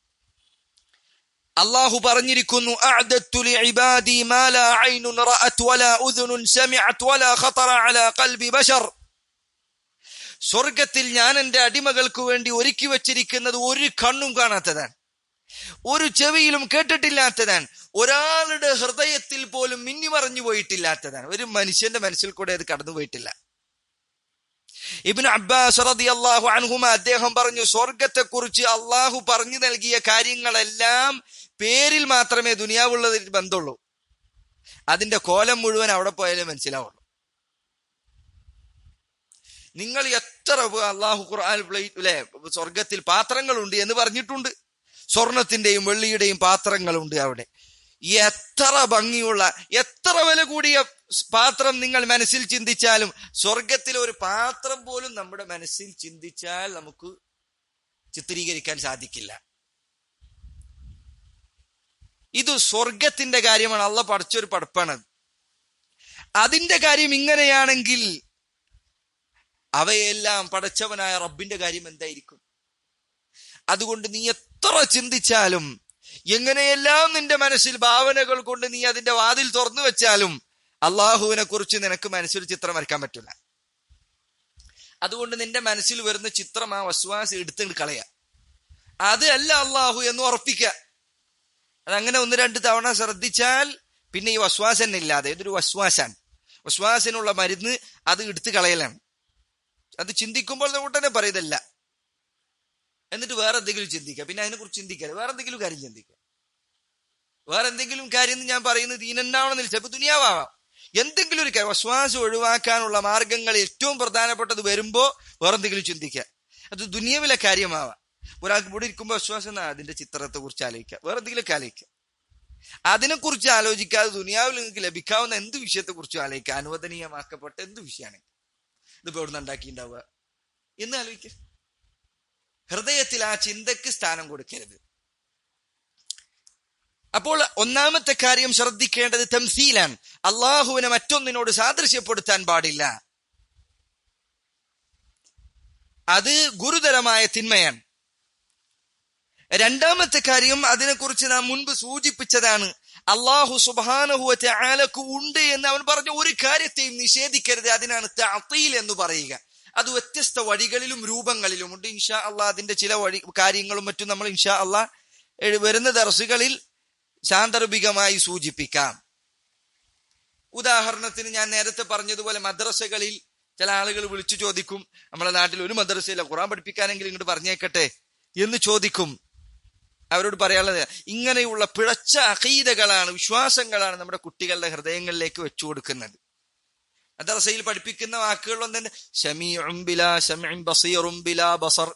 അള്ളാഹു പറഞ്ഞിരിക്കുന്നു അഅദത്തു ലിഇബാദി മാ ലാ ഐനുൻ റഅത് വലാ ഉദുനുൻ സമിഅത് വലാ ഖതറ അലാ ഖൽബി ബശർ സ്വർഗത്തിൽ ഞാൻ എന്റെ അടിമകൾക്ക് വേണ്ടി ഒരുക്കി വച്ചിരിക്കുന്നത് ഒരു കണ്ണും കാണാത്തതാണ് ഒരു ചെവിയിലും കേട്ടിട്ടില്ലാത്തതാണ് ഒരാളുടെ ഹൃദയത്തിൽ പോലും മിന്നി മറഞ്ഞു പോയിട്ടില്ലാത്തതാണ് ഒരു മനുഷ്യന്റെ മനസ്സിൽ കൂടെ അത് കടന്നു പോയിട്ടില്ല ഇബിൻ അബ്ബാസ് റളിയല്ലാഹു അൻഹുമ അദ്ദേഹം പറഞ്ഞു സ്വർഗത്തെ കുറിച്ച് അള്ളാഹു പറഞ്ഞു നൽകിയ കാര്യങ്ങളെല്ലാം പേരിൽ മാത്രമേ ദുനിയാവുള്ളതിൽ ബന്ധമുള്ളൂ അതിന്റെ കോലം മുഴുവൻ അവിടെ പോയാലേ മനസ്സിലാവുള്ളൂ നിങ്ങൾ എത്ര അള്ളാഹു ഖുർആൻ പ്ലേറ്റ് അല്ലെ സ്വർഗത്തിൽ പാത്രങ്ങളുണ്ട് എന്ന് പറഞ്ഞിട്ടുണ്ട് സ്വർണത്തിന്റെയും വെള്ളിയുടെയും പാത്രങ്ങളുണ്ട് അവിടെ എത്ര ഭംഗിയുള്ള എത്ര വില കൂടിയ പാത്രം നിങ്ങൾ മനസ്സിൽ ചിന്തിച്ചാലും സ്വർഗത്തിലെ ഒരു പാത്രം പോലും നമ്മുടെ മനസ്സിൽ ചിന്തിച്ചാൽ നമുക്ക് ചിത്രീകരിക്കാൻ സാധിക്കില്ല ഇത് സ്വർഗത്തിന്റെ കാര്യമാണ് അള്ള പഠിച്ചൊരു പടപ്പാണ് അതിന്റെ കാര്യം ഇങ്ങനെയാണെങ്കിൽ അവയെല്ലാം പടച്ചവനായ റബ്ബിന്റെ കാര്യം എന്തായിരിക്കും അതുകൊണ്ട് നീ എത്ര ചിന്തിച്ചാലും എങ്ങനെയെല്ലാം നിന്റെ മനസ്സിൽ ഭാവനകൾ കൊണ്ട് നീ അതിന്റെ വാതിൽ തുറന്നു വെച്ചാലും അള്ളാഹുവിനെ കുറിച്ച് നിനക്ക് മനസ്സിൽ ചിത്രം വരയ്ക്കാൻ പറ്റില്ല അതുകൊണ്ട് നിന്റെ മനസ്സിൽ വരുന്ന ചിത്രം ആ വസ്വാസ് എടുത്ത് കളയ അത് അല്ല അള്ളാഹു എന്ന് ഉറപ്പിക്ക അതങ്ങനെ ഒന്ന് രണ്ട് തവണ ശ്രദ്ധിച്ചാൽ പിന്നെ ഈ വസ്വാസ് തന്നെ ഇല്ലാതെ ഇതൊരു വസ്വാസാണ് വസ്വാസിനുള്ള മരുന്ന് അത് എടുത്തു കളയലാണ് അത് ചിന്തിക്കുമ്പോൾ ഉടനെ പറയുന്നില്ല എന്നിട്ട് വേറെ എന്തെങ്കിലും ചിന്തിക്കുക പിന്നെ അതിനെക്കുറിച്ച് ചിന്തിക്കുക വേറെ എന്തെങ്കിലും കാര്യം ചിന്തിക്കുക വേറെ എന്തെങ്കിലും കാര്യം ഞാൻ പറയുന്നത് ദീനെന്നാവണമെന്നില്ല ചിലപ്പോൾ ദുനിയാവാം എന്തെങ്കിലും ഒരു കാര്യം വിശ്വാസം ഒഴിവാക്കാനുള്ള മാർഗങ്ങൾ ഏറ്റവും പ്രധാനപ്പെട്ടത് വരുമ്പോ വേറെ എന്തെങ്കിലും ചിന്തിക്കുക അത് ദുനിയാവിലെ കാര്യമാവാം ഒരാൾക്ക് ഇവിടെ ഇരിക്കുമ്പോൾ വിശ്വാസം അതിന്റെ ചിത്രത്തെ കുറിച്ച് ആലോചിക്കുക വേറെ എന്തെങ്കിലുമൊക്കെ ആലോചിക്കുക അതിനെക്കുറിച്ച് ആലോചിക്കാതെ ദുനിയാവിൽ നിങ്ങൾക്ക് ലഭിക്കാവുന്ന എന്ത് വിഷയത്തെ കുറിച്ചും ആലോചിക്കുക അനുവദനീയമാക്കപ്പെട്ട എന്ത് വിഷയമാണ് ഇതിപ്പോ എവിടെ ഉണ്ടാക്കിയിട്ടുണ്ടാവുക എന്ന് ആലോചിക്കുക ഹൃദയത്തിൽ ആ ചിന്തക്ക് സ്ഥാനം കൊടുക്കരുത് അപ്പോൾ ഒന്നാമത്തെ കാര്യം ശ്രദ്ധിക്കേണ്ടത് തംസീലാണ് അള്ളാഹുവിനെ മറ്റൊന്നിനോട് സാദൃശ്യപ്പെടുത്താൻ പാടില്ല അത് ഗുരുതരമായ തിന്മയാണ് രണ്ടാമത്തെ കാര്യം അതിനെക്കുറിച്ച് നാം മുൻപ് സൂചിപ്പിച്ചതാണ് അള്ളാഹു സുബാനഹുവത്തെ ആലക്ക് ഉണ്ട് എന്ന് അവൻ പറഞ്ഞ ഒരു കാര്യത്തെയും നിഷേധിക്കരുത് അതിനാണ് തീൽ എന്ന് പറയുക അത് വ്യത്യസ്ത വഴികളിലും രൂപങ്ങളിലും ഉണ്ട് ഇൻഷാ അള്ളാഹ് അതിന്റെ ചില വഴി കാര്യങ്ങളും മറ്റും നമ്മൾ ഇൻഷാ അള്ളാഹ് വരുന്ന ദർസുകളിൽ സാന്ദർഭികമായി സൂചിപ്പിക്കാം ഉദാഹരണത്തിന് ഞാൻ നേരത്തെ പറഞ്ഞതുപോലെ മദ്രസകളിൽ ചില ആളുകൾ വിളിച്ചു ചോദിക്കും നമ്മളെ നാട്ടിൽ ഒരു മദ്രസയില്ല ഖുറാൻ പഠിപ്പിക്കാനെങ്കിലും ഇങ്ങോട്ട് പറഞ്ഞേക്കട്ടെ എന്ന് ചോദിക്കും അവരോട് പറയാനുള്ളത് ഇങ്ങനെയുള്ള പിഴച്ച അഖീദകളാണ് വിശ്വാസങ്ങളാണ് നമ്മുടെ കുട്ടികളുടെ ഹൃദയങ്ങളിലേക്ക് വെച്ചു കൊടുക്കുന്നത് മദ്രസയിൽ പഠിപ്പിക്കുന്ന വാക്കുകൾ ഒന്നെ ഷമീഉം ബിലാ ഷമീഉം ബസീറും ബിലാ ബസർ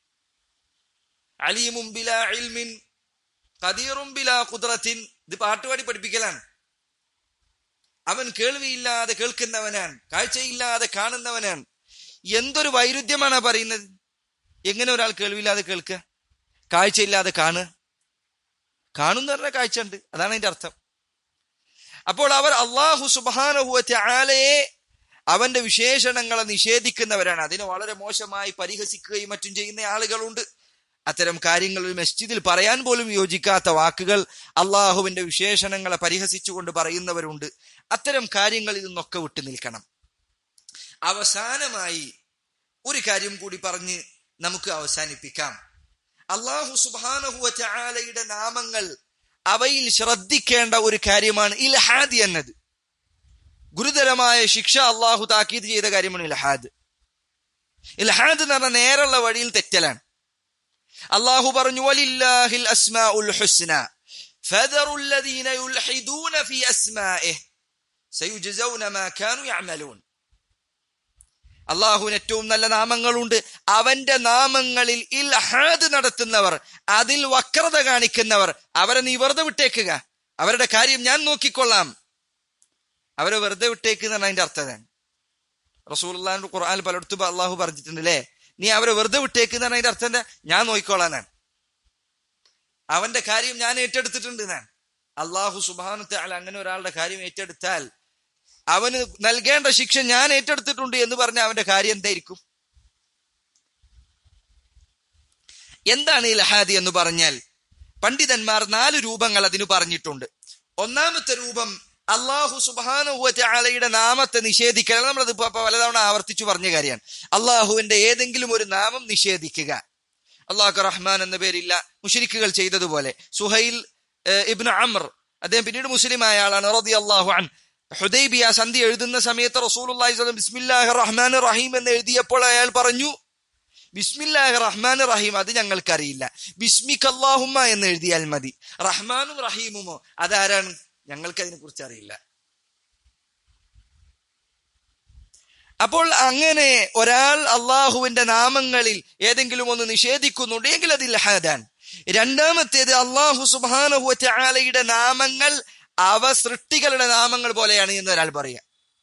അലീമും ബിലാ ഇൽമിൻ ഖദീറും ബിലാ ഖുദ്റത്തിൻ ഇത് പാട്ടുപാടി പഠിപ്പിക്കലാണ് അവൻ കേൾവിയില്ലാതെ കേൾക്കുന്നവനാണ് കാഴ്ചയില്ലാതെ കാണുന്നവനാണ് എന്തൊരു വൈരുദ്ധ്യമാണ് ആ പറയുന്നത് എങ്ങനെ ഒരാൾ കേൾവില്ലാതെ കേൾക്കുക കാഴ്ചയില്ലാതെ കാണുക കാണുന്ന പറഞ്ഞ കാഴ്ച ഉണ്ട് അതാണ് അതിന്റെ അർത്ഥം അപ്പോൾ അവർ അള്ളാഹു സുബാനഹുവത്തെ ആലയെ അവന്റെ വിശേഷണങ്ങളെ നിഷേധിക്കുന്നവരാണ് അതിനെ വളരെ മോശമായി പരിഹസിക്കുകയും മറ്റും ചെയ്യുന്ന ആളുകളുണ്ട് അത്തരം കാര്യങ്ങളിൽ മസ്ജിദിൽ പറയാൻ പോലും യോജിക്കാത്ത വാക്കുകൾ അള്ളാഹുവിന്റെ വിശേഷണങ്ങളെ പരിഹസിച്ചുകൊണ്ട് പറയുന്നവരുണ്ട് അത്തരം കാര്യങ്ങളിൽ നിന്നൊക്കെ വിട്ടു നിൽക്കണം അവസാനമായി ഒരു കാര്യം കൂടി പറഞ്ഞ് നമുക്ക് അവസാനിപ്പിക്കാം അള്ളാഹു സുബാനഹുവ ചാലയുടെ നാമങ്ങൾ അവയിൽ ശ്രദ്ധിക്കേണ്ട ഒരു കാര്യമാണ് ഇൽഹാദ് എന്നത് ഗുരുതരമായ ശിക്ഷ അള്ളാഹു താക്കീത് ചെയ്ത കാര്യമാണ് ഇൽഹാദ് ഇൽഹാദ് എന്ന് പറഞ്ഞ നേരുള്ള വഴിയിൽ തെറ്റലാണ് അള്ളാഹു പറഞ്ഞു വലില്ലാഹിൽ അസ്മാഉൽ ഹുസ്ന فذروا الذين يلحدون في أسمائه سيجزون ما كانوا يعملون അള്ളാഹുവിന് ഏറ്റവും നല്ല നാമങ്ങളുണ്ട് അവന്റെ നാമങ്ങളിൽ ഇൽഹാദ് നടത്തുന്നവർ അതിൽ വക്രത കാണിക്കുന്നവർ അവരെ നീ വെറുതെ വിട്ടേക്കുക അവരുടെ കാര്യം ഞാൻ നോക്കിക്കൊള്ളാം അവരെ വെറുതെ വിട്ടേക്ക് എന്നാണ് അതിന്റെ അർത്ഥം റസൂൽ ഖുർആൻ പലയിടത്തും അള്ളാഹു പറഞ്ഞിട്ടുണ്ട് അല്ലേ നീ അവരെ വെറുതെ വിട്ടേക്ക് എന്നാണ് അതിന്റെ അർത്ഥം എന്താ ഞാൻ നോക്കിക്കോളാനാണ് അവന്റെ കാര്യം ഞാൻ ഏറ്റെടുത്തിട്ടുണ്ട് ഞാൻ അള്ളാഹു സുബാനത്തെ അങ്ങനെ ഒരാളുടെ കാര്യം ഏറ്റെടുത്താൽ അവന് നൽകേണ്ട ശിക്ഷ ഞാൻ ഏറ്റെടുത്തിട്ടുണ്ട് എന്ന് പറഞ്ഞ അവന്റെ കാര്യം എന്തായിരിക്കും എന്താണ് ഇൽഹാദി എന്ന് പറഞ്ഞാൽ പണ്ഡിതന്മാർ നാല് രൂപങ്ങൾ അതിന് പറഞ്ഞിട്ടുണ്ട് ഒന്നാമത്തെ രൂപം അള്ളാഹു സുബാനുവലയുടെ നാമത്തെ നിഷേധിക്കുക നമ്മളത് പലതവണ ആവർത്തിച്ചു പറഞ്ഞ കാര്യമാണ് അള്ളാഹുവിന്റെ ഏതെങ്കിലും ഒരു നാമം നിഷേധിക്കുക അള്ളാഹു റഹ്മാൻ എന്ന പേരില്ല മുഷരിക്കുകൾ ചെയ്തതുപോലെ സുഹൈൽ ഇബ്നു അമർ അദ്ദേഹം പിന്നീട് മുസ്ലിമായ ആളാണ് റതി അള്ളാഹു അൻ ഹുദൈബിയ സന്ധി എഴുതുന്ന സമയത്ത് റസൂൽ ബിസ്മില്ലാഹി റഹ്മാൻ റഹീം എന്ന് എഴുതിയപ്പോൾ അയാൾ പറഞ്ഞു ബിസ്മില്ലാഹി റഹ്മാൻ റഹീം അത് ഞങ്ങൾക്കറിയില്ല ബിസ്മിക് അള്ളാഹുമ്മ എന്ന് എഴുതിയാൽ മതി റഹ്മാനും റഹീമുമോ അതാരാണ് ഞങ്ങൾക്ക് അതിനെ കുറിച്ച് അറിയില്ല അപ്പോൾ അങ്ങനെ ഒരാൾ അള്ളാഹുവിന്റെ നാമങ്ങളിൽ ഏതെങ്കിലും ഒന്ന് നിഷേധിക്കുന്നുണ്ടെങ്കിൽ അത് ഇൽഹാദാൻ രണ്ടാമത്തേത് അള്ളാഹു സുബാനഹുലയുടെ നാമങ്ങൾ അവ സൃഷ്ടികളുടെ നാമങ്ങൾ പോലെയാണ് എന്ന് ഒരാൾ പറയാം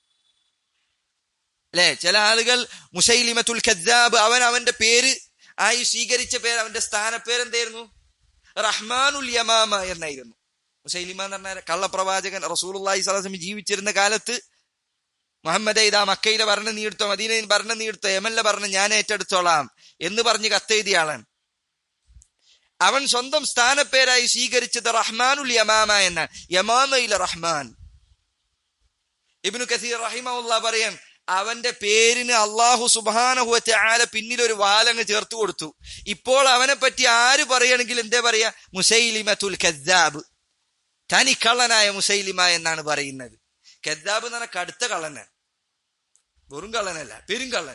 അല്ലെ ചില ആളുകൾ മുസൈലിമത്തുൽ ഖദ്ദാബ് അവൻ അവന്റെ പേര് ആയി സ്വീകരിച്ച പേര് അവന്റെ സ്ഥാനപ്പേര് എന്തായിരുന്നു റഹ്മാനുൽ യമാമ എന്നായിരുന്നു മുസൈലിമ എന്ന് പറഞ്ഞാൽ കള്ളപ്രവാചകൻ റസൂലുള്ളാഹി സ്വലം ജീവിച്ചിരുന്ന കാലത്ത് മുഹമ്മദ് ഇതാ മക്കയിലെ ഭരണം നീ എടുത്തോ മദീനയിൽ ഭരണം നീ എടുത്തോ യമലിലെ ഭരണം ഞാൻ ഏറ്റെടുത്തോളാം എന്ന് പറഞ്ഞ് കത്തെഴുതിയ ആളാണ് അവൻ സ്വന്തം സ്ഥാനപ്പേരായി സ്വീകരിച്ചത് റഹ്മാനുൽ യമാമ എന്നാണ് യമാമയിലെ റഹ്മാൻ ഇബ്നു കസീർ റഹിമുള്ള പറയാൻ അവന്റെ പേരിന് അള്ളാഹു സുബാനഹുവത്തെ ആല പിന്നിൽ ഒരു വാലങ്ങ് ചേർത്ത് കൊടുത്തു ഇപ്പോൾ അവനെ പറ്റി ആര് പറയുകയാണെങ്കിൽ എന്തേ പറയാ മുസൈലിമത്തുൽ കദ്ദാബ് തനിക്കള്ളനായ മുസൈലിമ എന്നാണ് പറയുന്നത് കദ്ദാബ് എന്ന് പറഞ്ഞാൽ കടുത്ത കള്ളനാണ് വെറും കള്ളനല്ല പെരുങ്കള്ളൻ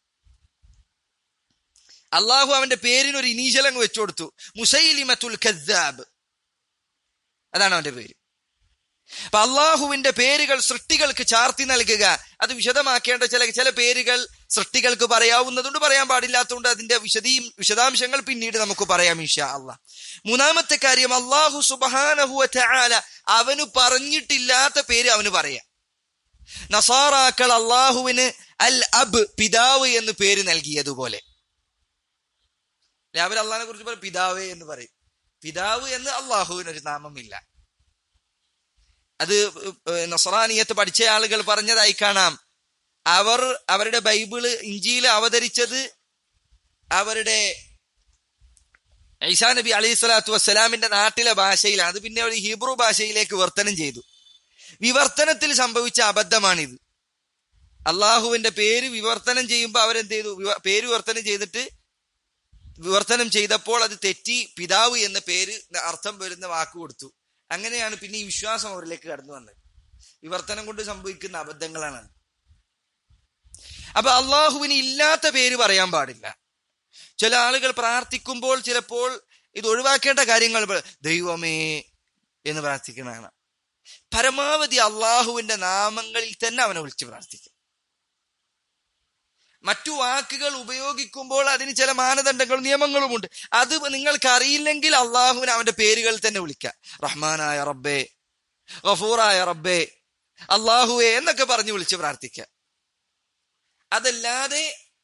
അള്ളാഹു അവന്റെ പേരിന് ഒരു ഇനീഷ്യൽ അങ്ങ് വെച്ചു കൊടുത്തു മുസൈലിമത്തുൽ കദ്ദാബ് അതാണ് അവന്റെ പേര് അപ്പൊ അള്ളാഹുവിന്റെ പേരുകൾ സൃഷ്ടികൾക്ക് ചാർത്തി നൽകുക അത് വിശദമാക്കേണ്ട ചില ചില പേരുകൾ സൃഷ്ടികൾക്ക് പറയാവുന്നതുകൊണ്ട് പറയാൻ പാടില്ലാത്തതുകൊണ്ട് അതിന്റെ വിശദീം വിശദാംശങ്ങൾ പിന്നീട് നമുക്ക് പറയാം ഇഷ അള്ളാഹ് മൂന്നാമത്തെ കാര്യം അള്ളാഹു സുബാനഹുവ ചാല അവന് പറഞ്ഞിട്ടില്ലാത്ത പേര് അവന് പറയാം നസാറാക്കൾ അള്ളാഹുവിന് അൽ അബ് പിതാവ് എന്ന് പേര് നൽകിയതുപോലെ അവർ അള്ളാഹിനെ കുറിച്ച് പറയും പിതാവേ എന്ന് പറയും പിതാവ് എന്ന് അള്ളാഹുവിന് ഒരു നാമമില്ല അത് നസറാനിയത്ത് പഠിച്ച ആളുകൾ പറഞ്ഞതായി കാണാം അവർ അവരുടെ ബൈബിള് ഇഞ്ചിയിൽ അവതരിച്ചത് അവരുടെ ഐസാ നബി അലൈഹി സ്വലാത്തു വസ്സലാമിന്റെ നാട്ടിലെ ഭാഷയിലാണ് അത് പിന്നെ അവർ ഹീബ്രു ഭാഷയിലേക്ക് വിവർത്തനം ചെയ്തു വിവർത്തനത്തിൽ സംഭവിച്ച അബദ്ധമാണിത് അള്ളാഹുവിന്റെ പേര് വിവർത്തനം ചെയ്യുമ്പോൾ അവരെന്ത് ചെയ്തു പേര് വിവർത്തനം ചെയ്തിട്ട് വിവർത്തനം ചെയ്തപ്പോൾ അത് തെറ്റി പിതാവ് എന്ന പേര് അർത്ഥം വരുന്ന വാക്ക് കൊടുത്തു അങ്ങനെയാണ് പിന്നെ ഈ വിശ്വാസം അവരിലേക്ക് കടന്നു വന്നത് വിവർത്തനം കൊണ്ട് സംഭവിക്കുന്ന അബദ്ധങ്ങളാണ് അപ്പൊ അള്ളാഹുവിന് ഇല്ലാത്ത പേര് പറയാൻ പാടില്ല ചില ആളുകൾ പ്രാർത്ഥിക്കുമ്പോൾ ചിലപ്പോൾ ഇത് ഒഴിവാക്കേണ്ട കാര്യങ്ങൾ ദൈവമേ എന്ന് പ്രാർത്ഥിക്കുന്നതാണ് പരമാവധി അള്ളാഹുവിന്റെ നാമങ്ങളിൽ തന്നെ അവനെ വിളിച്ച് പ്രാർത്ഥിക്കും മറ്റു വാക്കുകൾ ഉപയോഗിക്കുമ്പോൾ അതിന് ചില മാനദണ്ഡങ്ങളും നിയമങ്ങളുമുണ്ട് അത് നിങ്ങൾക്ക് അറിയില്ലെങ്കിൽ അള്ളാഹുവിന് അവന്റെ പേരുകൾ തന്നെ വിളിക്കാം റഹ്മാനായ റബ്ബേ ഗഫൂറായ റബ്ബേ അള്ളാഹുവേ എന്നൊക്കെ പറഞ്ഞ് വിളിച്ച് പ്രാർത്ഥിക്കാം അതല്ലാതെ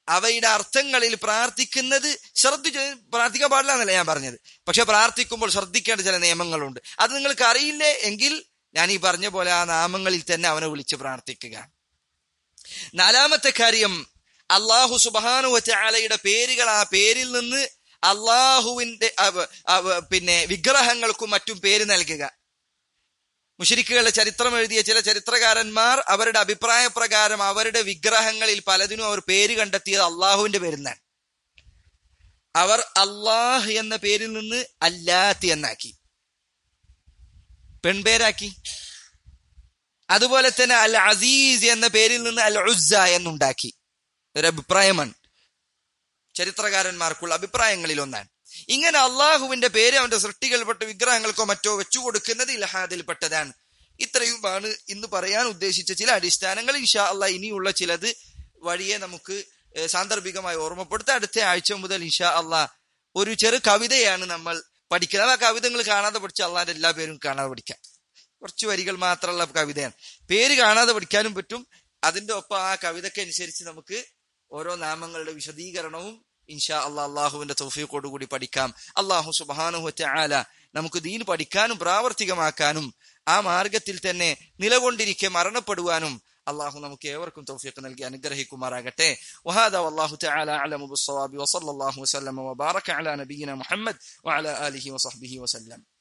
അവയുടെ അർത്ഥങ്ങളിൽ പ്രാർത്ഥിക്കുന്നത് ശ്രദ്ധിച്ച് പ്രാർത്ഥിക്കാൻ പാടില്ല എന്നല്ല ഞാൻ പറഞ്ഞത് പക്ഷെ പ്രാർത്ഥിക്കുമ്പോൾ ശ്രദ്ധിക്കേണ്ട ചില നിയമങ്ങളുണ്ട് അത് നിങ്ങൾക്ക് അറിയില്ലേ എങ്കിൽ ഞാൻ ഈ പറഞ്ഞ പോലെ ആ നാമങ്ങളിൽ തന്നെ അവനെ വിളിച്ച് പ്രാർത്ഥിക്കുക നാലാമത്തെ കാര്യം അള്ളാഹു സുബാനു വച്ചാലയുടെ പേരുകൾ ആ പേരിൽ നിന്ന് അള്ളാഹുവിന്റെ അവ- അവ- പിന്നെ വിഗ്രഹങ്ങൾക്കും മറ്റും പേര് നൽകുക മുഷരിക്കുകളുടെ ചരിത്രം എഴുതിയ ചില ചരിത്രകാരന്മാർ അവരുടെ അഭിപ്രായ പ്രകാരം അവരുടെ വിഗ്രഹങ്ങളിൽ പലതിനും അവർ പേര് കണ്ടെത്തിയത് അള്ളാഹുവിന്റെ പേരിന്നാണ് അവർ അള്ളാഹ് എന്ന പേരിൽ നിന്ന് അല്ലാത്തി എന്നാക്കി പെൺപേരാക്കി അതുപോലെ തന്നെ അൽ അസീസ് എന്ന പേരിൽ നിന്ന് അൽ ഉസ്സ എന്നുണ്ടാക്കി ഒരു അഭിപ്രായമാണ് ചരിത്രകാരന്മാർക്കുള്ള അഭിപ്രായങ്ങളിൽ ഒന്നാണ് ഇങ്ങനെ അള്ളാഹുവിന്റെ പേര് അവന്റെ സൃഷ്ടികൾപ്പെട്ട വിഗ്രഹങ്ങൾക്കോ മറ്റോ വെച്ചു കൊടുക്കുന്നത് ഇലഹാദിൽപ്പെട്ടതാണ് ഇത്രയുമാണ് ഇന്ന് പറയാൻ ഉദ്ദേശിച്ച ചില അടിസ്ഥാനങ്ങൾ ഇൻഷാ അള്ളാഹ് ഇനിയുള്ള ചിലത് വഴിയെ നമുക്ക് ഏഹ്, സാന്ദർഭികമായി ഓർമ്മപ്പെടുത്താം അടുത്ത ആഴ്ച മുതൽ ഇൻഷാ അള്ളാഹ് ഒരു ചെറു കവിതയാണ് നമ്മൾ പഠിക്കുന്നത് ആ കവിതകൾ കാണാതെ പഠിച്ച അള്ളാഹിന്റെ എല്ലാ പേരും കാണാതെ പഠിക്കാം കുറച്ച് വരികൾ മാത്രമുള്ള കവിതയാണ് പേര് കാണാതെ പഠിക്കാനും പറ്റും അതിന്റെ ഒപ്പം ആ കവിതയ്ക്ക് അനുസരിച്ച് നമുക്ക് ഓരോ നാമങ്ങളുടെ വിശദീകരണവും ഇൻഷാ അള്ളാഹ് അള്ളാഹുവിന്റെ തൗഫീഖോട് കൂടി പഠിക്കാം അള്ളാഹു സുബാനുഹു ആല നമുക്ക് ദീൻ പഠിക്കാനും പ്രാവർത്തികമാക്കാനും ആ മാർഗത്തിൽ തന്നെ നിലകൊണ്ടിരിക്കെ മരണപ്പെടുവാനും അള്ളാഹു നമുക്ക് ഏവർക്കും തൗഫീഖ് നൽകി അനുഗ്രഹിക്കുമാറാകട്ടെ വഹാദ വല്ലാഹു തആല അലമു ബിസ്സവാബി വസല്ലല്ലാഹു വസല്ലമ വബാറക അലാ നബിയിന മുഹമ്മദ് വഅലാ ആലിഹി വസഹ്ബിഹി വസല്ലം